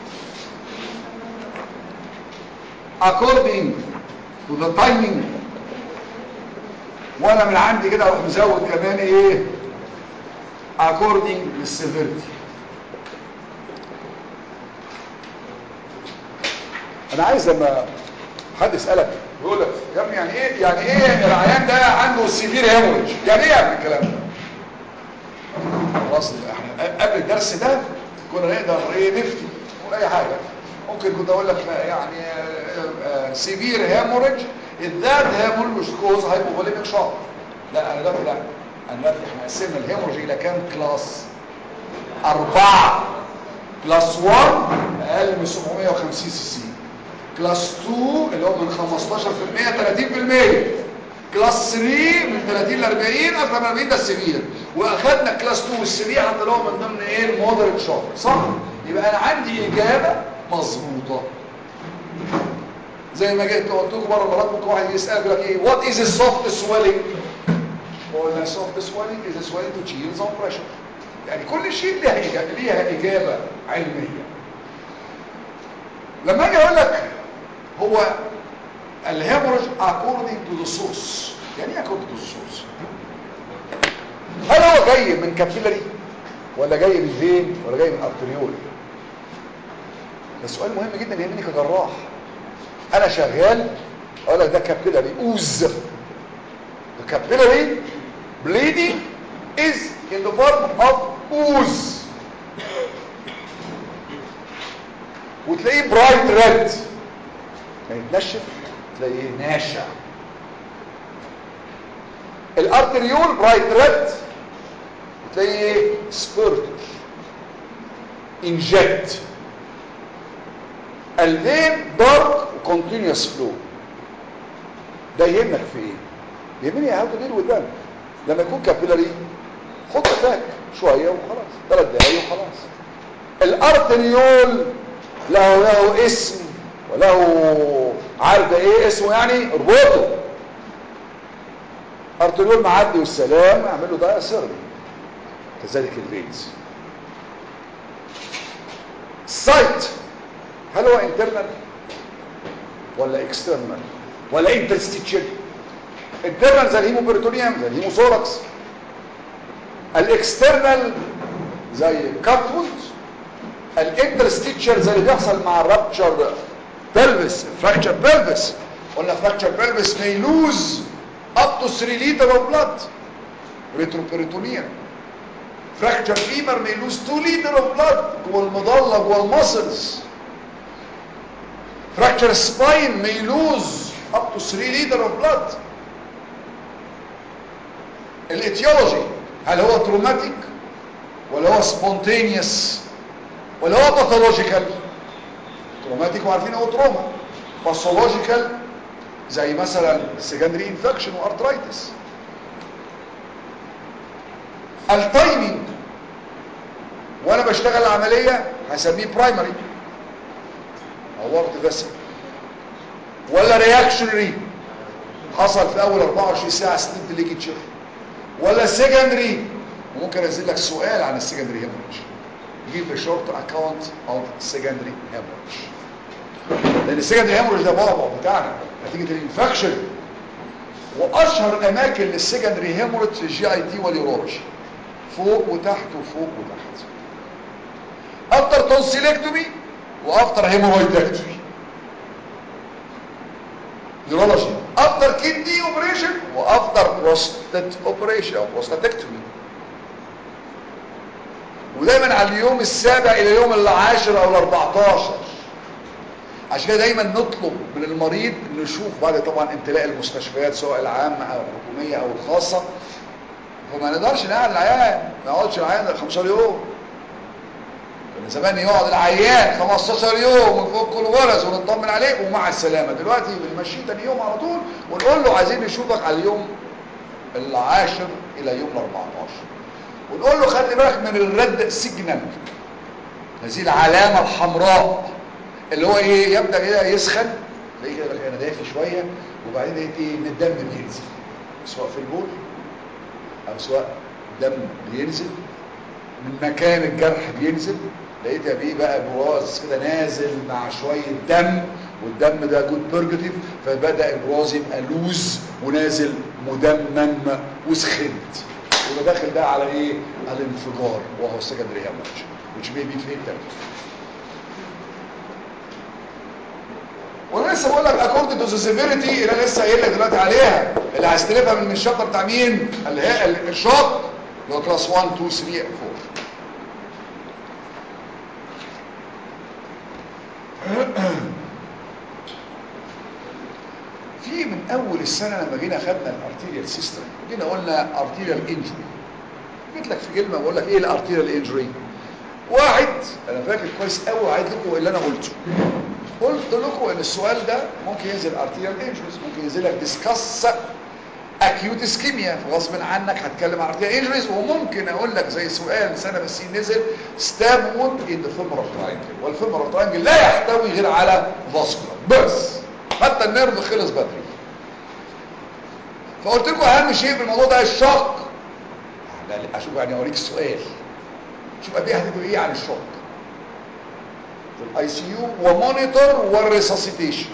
according to the timing وانا من عندي كده اروح مزود كمان ايه according للسيفيرتي انا عايز لما حد يسالك يقول لك يا ابني يعني ايه يعني ايه العيان ده عنده سيفير هيموريج يعني ايه يعني الكلام ده خلاص احنا قبل الدرس ده كنا نقدر ايه نفتي نقول اي حاجه ممكن كنت اقول لك يعني سيفير هيموريج الذات هيموريج كوز هايبوفوليميك شوك لا انا دلوقتي لا انا دلوقتي احنا قسمنا الهيموريج الى كام كلاس أربعة كلاس 1 اقل من 750 سي سي كلاس 2 اللي هو من 15% 30% كلاس 3 من 30 ل 40 اكثر من 40 ده السيفير واخدنا كلاس 2 والسريع حطيناهم من ضمن ايه المودريت شوك صح يبقى انا عندي اجابه مظبوطه زي ما جيت قلت لكم مره مرات ممكن واحد يسال يقول لك ايه وات از السوفت سويلنج قلنا السوفت سويلنج از سويلنج تو تشيلز اون بريشر يعني كل شيء ليها اجابه ليها اجابه علميه لما اجي اقول لك هو الهيموريج according to the source يعني ايه according to the source هل هو جاي من كابيلاري ولا جاي من فين ولا جاي من ارتريول ده سؤال مهم جدا يهمني كجراح انا شغال اقول لك ده كابيلاري اوز the capillary bleeding is in the form of ooze وتلاقيه برايت ريد يعني يتنشف تلاقيه ناشع الارتريول برايت ريد تلاقيه سبيرت انجكت الفين دارك وكونتينيوس فلو ده يهمك في ايه يهمني هاو تو ديل وذ ذم لما يكون كابيلاري خد فاك شويه وخلاص ثلاث دقايق وخلاص الارتريول له له اسم وله عارف ده ايه اسمه يعني اربطه ارتريول معدي والسلام اعمل له ده سيربي كذلك الفينز السايت هل هو انترنال ولا اكسترنال ولا انترستيتشر انترنال زي الهيموبريتونيوم زي الهيموثوركس الاكسترنال زي كارتوند الانترستيتشر زي اللي بيحصل مع الرابتشر بلفس فراكتشر بلفس قلنا فراكتشر بلفس may lose up to 3 liter of blood ريتروبريتونيوم فراكتشر فيمر may lose 2 liter of blood جوه المضله جوه المسلز فراكتشر سباين may lose up to 3 liter of blood الاتيولوجي هل هو تروماتيك ولا هو سبونتينيوس ولا هو باثولوجيكال تروماتيك وعارفين هو تروما باثولوجيكال زي مثلا سكندري انفكشن وارترايتس التايمينج وانا بشتغل العمليه هسميه برايمري عورت بس ولا رياكشنري حصل في اول 24 ساعه سنين ليجي تشيف ولا سكندري ممكن انزل لك سؤال عن السكندري هيموريج give a short account of secondary hemorrhage لان السكندري هيموريج ده بابا بتاعنا نتيجه الانفكشن واشهر اماكن للسكندري هيموريج في الجي اي تي واليورولوجي فوق وتحت وفوق وتحت افتر تونسيلكتومي وافتر هيمورويدكتومي يورولوجي افتر كيدني اوبريشن وافتر بروستات اوبريشن او بروستاتكتومي ودايما على اليوم السابع الى اليوم العاشر او الاربعتاشر عشان كده دايما نطلب من المريض نشوف بعد طبعا امتلاء المستشفيات سواء العامة او الحكومية او الخاصة فما نقدرش نقعد العيان ما يقعدش العيان 15 يوم كان زمان يقعد العيان 15 يوم ونفك كل ورث ونطمن عليه ومع السلامة دلوقتي بنمشيه تاني يوم على طول ونقول له عايزين نشوفك على اليوم العاشر الى يوم ال 14 ونقول له خلي بالك من الرد سيجنال هذه العلامة الحمراء اللي هو ايه يبدأ كده يسخن تلاقيه كده انا دافي شوية وبعدين ايه ان الدم بينزل سواء في البول او سواء دم بينزل من مكان الجرح بينزل لقيت بيه بقى براز كده نازل مع شوية دم والدم ده جود بيرجتيف فبدأ البراز يبقى لوز ونازل مدمم وسخنت يبقى داخل ده على ايه على الانفجار وهو السكندري هيموريج which may be fatal وانا لسه بقول لك according to the severity اللي انا لسه قايل لك دلوقتي عليها اللي هستلفها من الشابتر بتاع مين اللي هي الشوك اللي هو كلاس 1 2 3 4 في من اول السنه لما جينا خدنا الارتيريال سيستم جينا قلنا ارتيريال انجري جيت لك في كلمه بقول لك ايه الارتيريال انجري واحد انا فاكر كويس قوي وعيد لكم اللي انا قلته قلت لكم ان السؤال ده ممكن ينزل ارتيريال انجريز ممكن ينزل لك ديسكاس اكيوت اسكيميا غصب عنك هتكلم عن ارتيريال انجريز وممكن اقول لك زي سؤال سنه بس نزل ستاب وود ان ذا فيمورال تراينجل والفيمورال تراينجل لا يحتوي غير على فاسكولار بس حتى النيرف خلص بدري فقلت لكم اهم شيء في الموضوع ده الشق اشوف يعني اوريك السؤال شوف ابي هتكتب ايه عن الشق في الاي سي يو ومونيتور والريساسيتيشن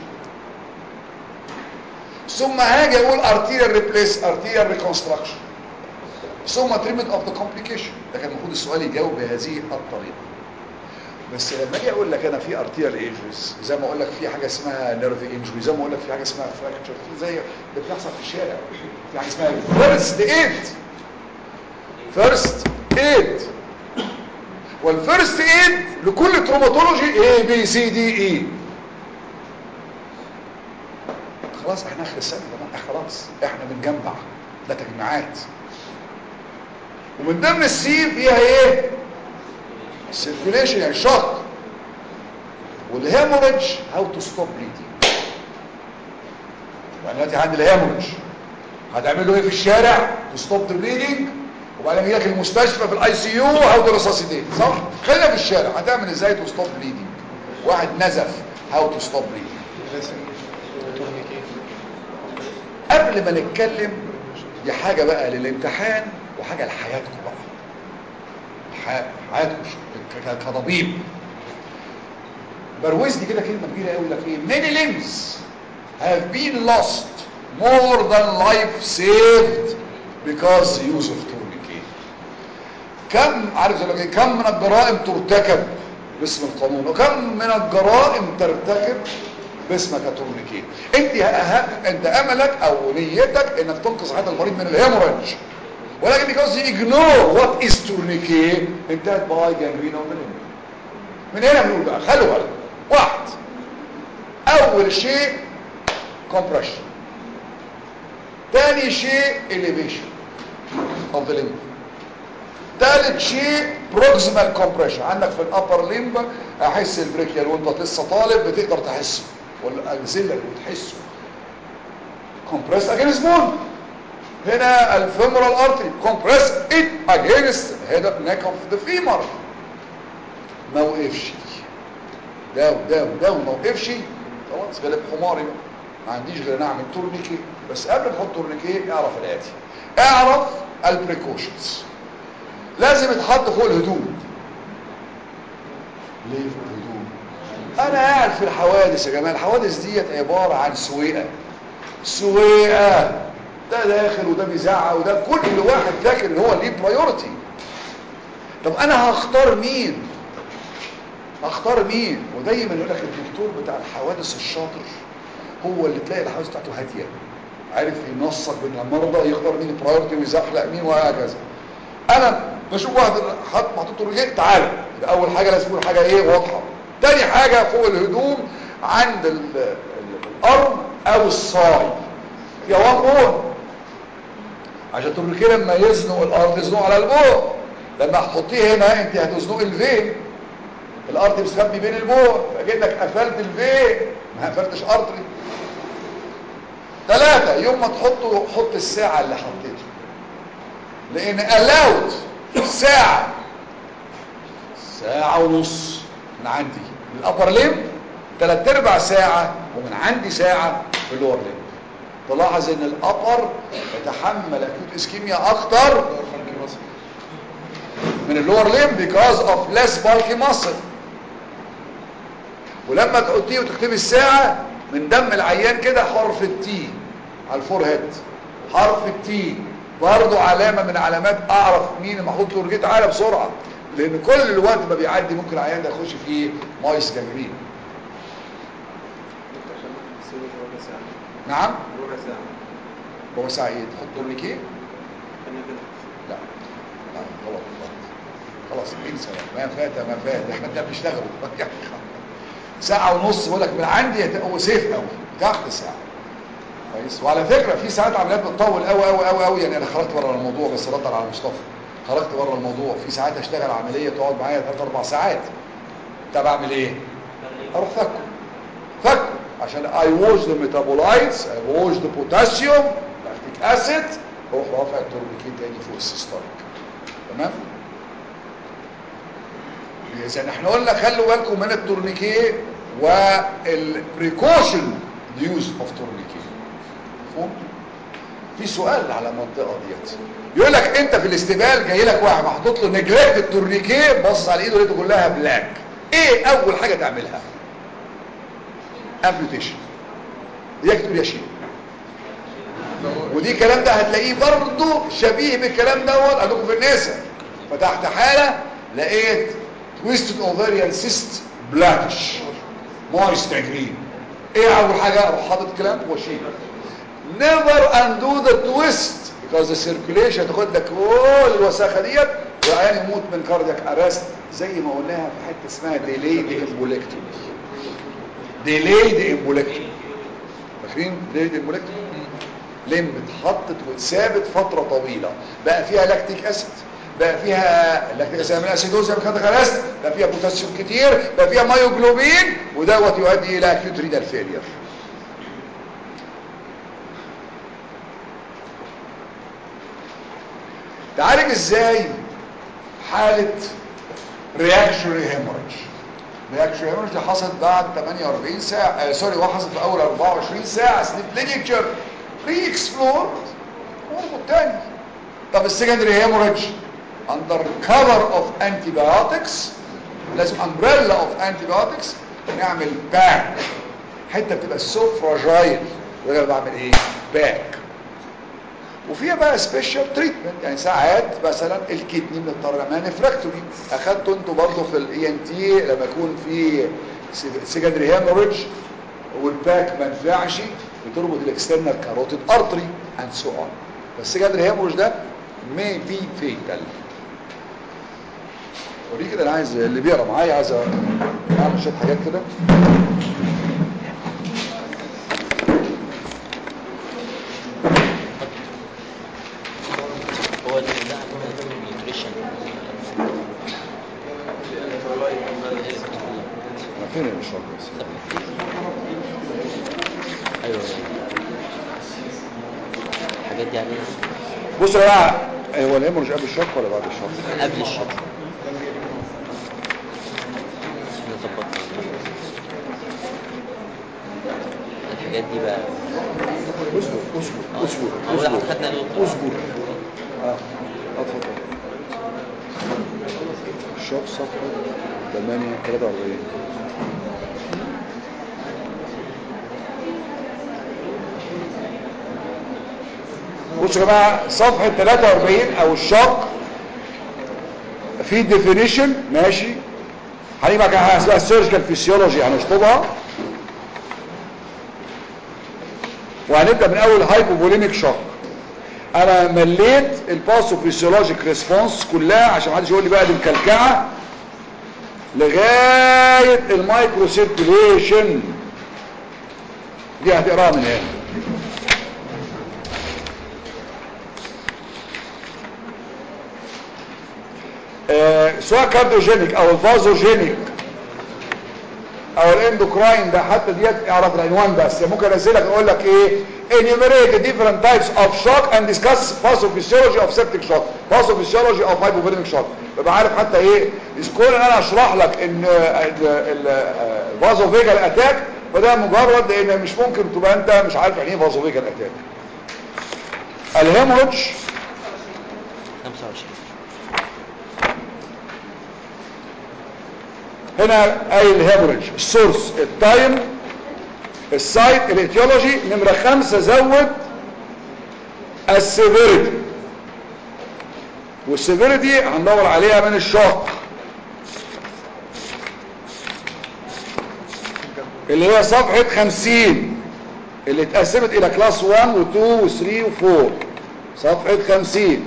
ثم هاجي اقول ارتيريال ريبليس ارتيريال ريكونستراكشن ثم تريتمنت اوف ذا كومبليكيشن ده كان المفروض السؤال يجاوب بهذه الطريقه بس لما اجي اقول لك انا في ارتيريال انجريز زي ما اقول لك في حاجه اسمها نيرف انجري زي ما اقول لك في حاجه اسمها فراكتشر في زي اللي بتحصل في الشارع في حاجه اسمها فيرست ايد فيرست ايد والفيرست ايد لكل تروماتولوجي اي بي سي دي اي خلاص احنا اخر السنه يا جماعه خلاص احنا بنجمع ده تجميعات ومن ضمن السي فيها ايه السيركيليشن يعني شق والهيموريدج هاو تو ستوب بليدنج يعني دلوقتي عندي الهيموريدج هتعمل له ايه في الشارع تو ستوب ذا بليدنج وبعدين يجي لك المستشفى في الاي سي يو هاو تو ريساسيتيت صح خلينا في الشارع هتعمل ازاي تو ستوب بليدنج واحد نزف هاو تو ستوب بليدنج قبل ما نتكلم دي حاجه بقى للامتحان وحاجه لحياتكم بقى حياتكم كطبيب بروز لي كده كلمه كبيره قوي لك ايه many limbs have been lost more than life saved because the use of tourniquet كم عارف زي ايه كم من الجرائم ترتكب باسم القانون وكم من الجرائم ترتكب باسمك تورنيكيه انت أهم انت املك او نيتك انك تنقذ حياه المريض من الهيموريدج ولكن because you ignore what is tourniquet انتهت باي جانجرينا ومن هنا من هنا بنقول بقى خلوا بالك واحد اول شيء compression تاني شيء elevation of the limb ثالث شيء proximal compression عندك في الابر ليمب احس البريكيال وانت لسه طالب بتقدر تحسه والاكسيلر وتحسه compress against bone هنا الفيمورال ارتري compress it against head neck of the femur ما وقفش ده وده وده وما وقفش خلاص غلب حماري بقى ما عنديش غير نعمل تورنيكي بس قبل ما احط تورنيكي اعرف الاتي اعرف البريكوشنز لازم يتحط فوق الهدوم ليه فوق الهدوم انا قاعد في الحوادث يا جماعه الحوادث ديت عباره عن سويقه سويقه ده داخل وده بيزعق وده كل واحد فاكر ان هو ليه برايورتي طب انا هختار مين هختار مين ودايما يقول لك الدكتور بتاع الحوادث الشاطر هو اللي تلاقي الحوادث بتاعته هاديه عارف ينسق بين المرضى يختار مين برايورتي ويزحلق مين وهكذا انا بشوف واحد حط محطوط رجليه تعالى اول حاجه لازم تكون حاجه ايه واضحه تاني حاجه فوق الهدوم عند ال- ال- الارم او الصاي يا وان عشان تركيه لما يزنق الارض يزنق على البوع لما هتحطيه هنا انت هتزنق الفين الارض مستخبي بين البوع فاكنك قفلت الفين ما قفلتش ارتري ثلاثة يوم ما تحطه حط الساعة اللي حطيته لان الاود ساعة ساعة ونص من عندي الابر ليم ثلاث ارباع ساعة ومن عندي ساعة في اللور ليم تلاحظ ان الابر يتحمل اكيوت اسكيميا اكتر من اللور ليم because of less bulky muscle ولما تحطيه وتكتبي الساعة من دم العيان كده حرف التي على الفور هيد حرف التي برضه علامة من علامات اعرف مين المحطوط له رجيت تعالى بسرعة لان كل الوقت ما بيعدي ممكن العيان ده يخش فيه مايس جانجرين نعم ربع ساعة هو ساعة ايه تحط تورنيكيه خلينا كده لا لا غلط خلاص انسى ما فات ما فات احنا ده بنشتغل ساعة ونص بقول لك من عندي هو سيف قوي تحت ساعة كويس وعلى فكره في ساعات عمليات بتطول قوي قوي قوي قوي يعني انا خرجت بره الموضوع بس ردا على مصطفى خرجت بره الموضوع في ساعات اشتغل عمليه تقعد معايا 3 4 ساعات طب اعمل ايه اروح فكه فكه عشان اي ووش ذا ميتابولايتس اي ووش ذا بوتاسيوم لاكتيك اسيد اروح رافع التوربيكين تاني فوق السيستوليك تمام اذا احنا قلنا خلوا بالكم من التورنيكيه والبريكوشن يوز اوف تورنيكيه مفهوم في سؤال على المنطقه ديت يقول لك انت في الاستقبال جاي لك واحد محطوط له نجلات التورنيكيه بص على ايده لقيته كلها بلاك ايه اول حاجه تعملها امبيوتيشن اياك تقول يا شيخ ودي الكلام ده هتلاقيه برضه شبيه بالكلام دوت عندكم في النساء فتحت حاله لقيت تويستد اوفريان سيست بلاكش مويست جرين ايه اول حاجه اروح حاطط كلام واشيل never undo the twist because the circulation تاخد لك كل الوساخه ديت وعيان يموت من كاردياك ارست زي ما قلناها في حته اسمها delayed embolectomy delayed embolectomy فاكرين delayed embolectomy لم اتحطت واتثابت فتره طويله بقى فيها لاكتيك اسيد بقى فيها لاكتيك اسيد من اسيدوز من كاردياك ارست بقى فيها بوتاسيوم كتير بقى فيها مايوجلوبين ودوت يؤدي الى اكيوت رينال فيلير تعالج ازاي حالة رياكشوري هيموريج رياكشوري هيموريج دي حصلت بعد 48 ساعة آه سوري وحصلت في اول 24 ساعة سليب ليجيكتشر ري اكسبلور وربط تاني طب السكندري هيموريج اندر كفر اوف انتي بايوتكس لازم امبريلا اوف انتي بايوتكس نعمل باك حته بتبقى سو فراجايل وده بعمل ايه باك وفيها بقى سبيشال تريتمنت يعني ساعات مثلا الكدني بنضطر نعملها نفراكتوري اخدتوا انتوا برضه في الاي ان تي لما يكون في سكندري هيموريدج والباك ما ينفعش بتربط الاكسترنال كاروتيد ارتري اند سو اون فالسكندري هيموريدج ده مي بي فيتال ودي كده انا عايز اللي بيقرا معايا عايز اعمل شويه حاجات كده هو اللي ده نيوتريشن انا فين الاشراك بس ايوه الحاجات دي عليها بصوا يا جماعه هو الهيموريدج قبل الشق ولا بعد الشق قبل الشغل نظبط الحاجات دي بقى اصبر اصبر اصبر هو اصبر احنا خدنا دكتور اصبر اه اتفضل الشق صفحه 8 43 بصوا يا جماعه صفحه 43 او الشق في ديفينيشن ماشي هنبقى كان اسمها السيرجيكال فيسيولوجي هنشطبها وهنبدا من اول هايبوفوليميك شوك انا مليت الباثوفيسيولوجيك ريسبونس كلها عشان محدش يقول لي بقى دي مكلكعه لغايه المايكرو سيركيوليشن دي هتقراها من هنا آه، سواء كارديوجينيك او الفازوجينيك او الاندوكراين ده حتى ديت اعرف العنوان بس ممكن انزلك اقول لك ايه enumerate the different types of shock and discuss pathophysiology of septic shock pathophysiology of hypovolemic shock يبقى عارف حتى ايه كون ان انا اشرح لك ان الفازوفيجال اتاك فده مجرد لان مش ممكن تبقى انت مش عارف يعني ايه فازوفيجال اتاك الهيموريدج 25 هنا اي الهيموريدج السورس التايم السايت الايتيولوجي نمرة خمسة زود السيفيريتي والسيفيريتي هندور عليها من الشوك اللي هي صفحة خمسين اللي اتقسمت الى كلاس 1 و 2 و 3 و 4 صفحة خمسين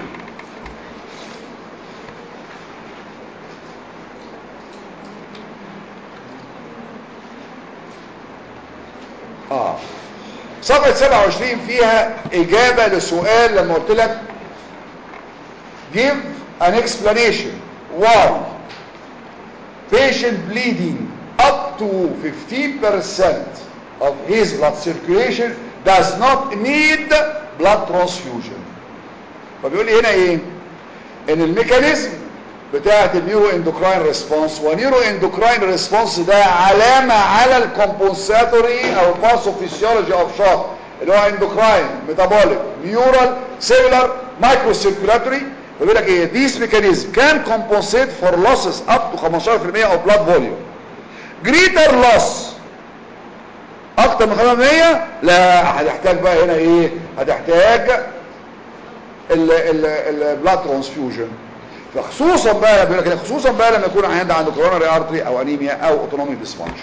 اه صفحة 27 فيها إجابة لسؤال لما قلت لك give an explanation why patient bleeding up to 15% of his blood circulation does not need blood transfusion فبيقول لي هنا ايه ان الميكانيزم بتاعت النيورو اندوكراين ريسبونس ونيورو اندوكراين ريسبونس ده علامة على الكومبنساتوري او باثوفيسيولوجي اوف شوك اللي هو اندوكراين ميتابوليك نيورال سيلولار مايكرو سيركولاتوري بيقول لك ايه these mechanism can compensate for losses up to 15% of blood volume greater loss اكتر من 5% لا هتحتاج بقى هنا ايه هتحتاج البلاد ترانسفيوجن فخصوصا بقى بيقول لك خصوصا بقى لما يكون عنده عنده كوروناري ارتري او انيميا او اوتونوميك ديسفانكشن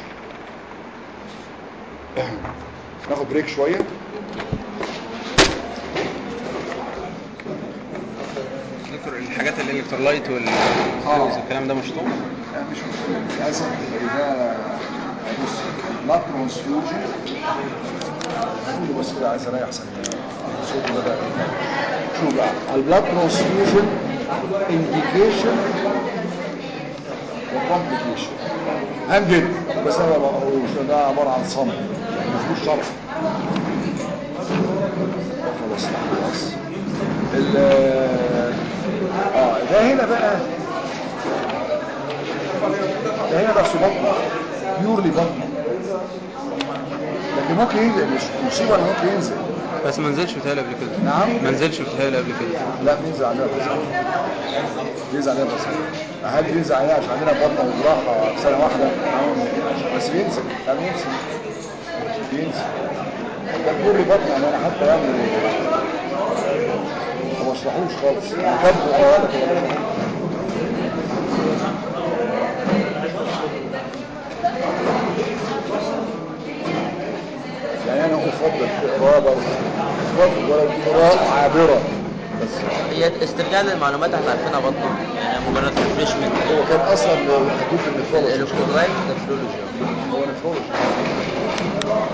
ناخد بريك شويه دكتور الحاجات الالكترولايت والفلوز الكلام ده مش طبعا لا مش مشكله للاسف ده بص بلاد ترانسفيوجن بس كده عايز اريح ثانيه صوته بدا شوف بقى البلاد ترانسفيوجن انديكيشن وكومبليكيشن هام جدا بس انا ما بقولوش ده عباره عن صمت ما فيهوش شرح خلاص خلاص ال اه ده هنا بقى ده هنا بس بطنه بيورلي بطنه لكن ممكن ينزل مش مصيبه إنه ممكن ينزل بس ما نزلش بتهيألي قبل كده نعم ما نزلش بتهيألي قبل كده لا بينزل عليها بس بينزل عليها بس هل بينزل عليها عشان عندنا بطنه وجراحه في سنه واحده بس بينزل لا بينزل بينزل ده بيورلي بطنه يعني انا حتى يعني ما بشرحوش خالص انا كاتبه اه ولا كده يعني انا افضل تقرا برضه افضل ولو قراءة عابرة بس هي استرجاع للمعلومات احنا عارفينها بطنه يعني مجرد ريفريشمنت هو كان اصلا حدود النفرولوجي الالكترولايت ده فلولوجي هو نفرولوجي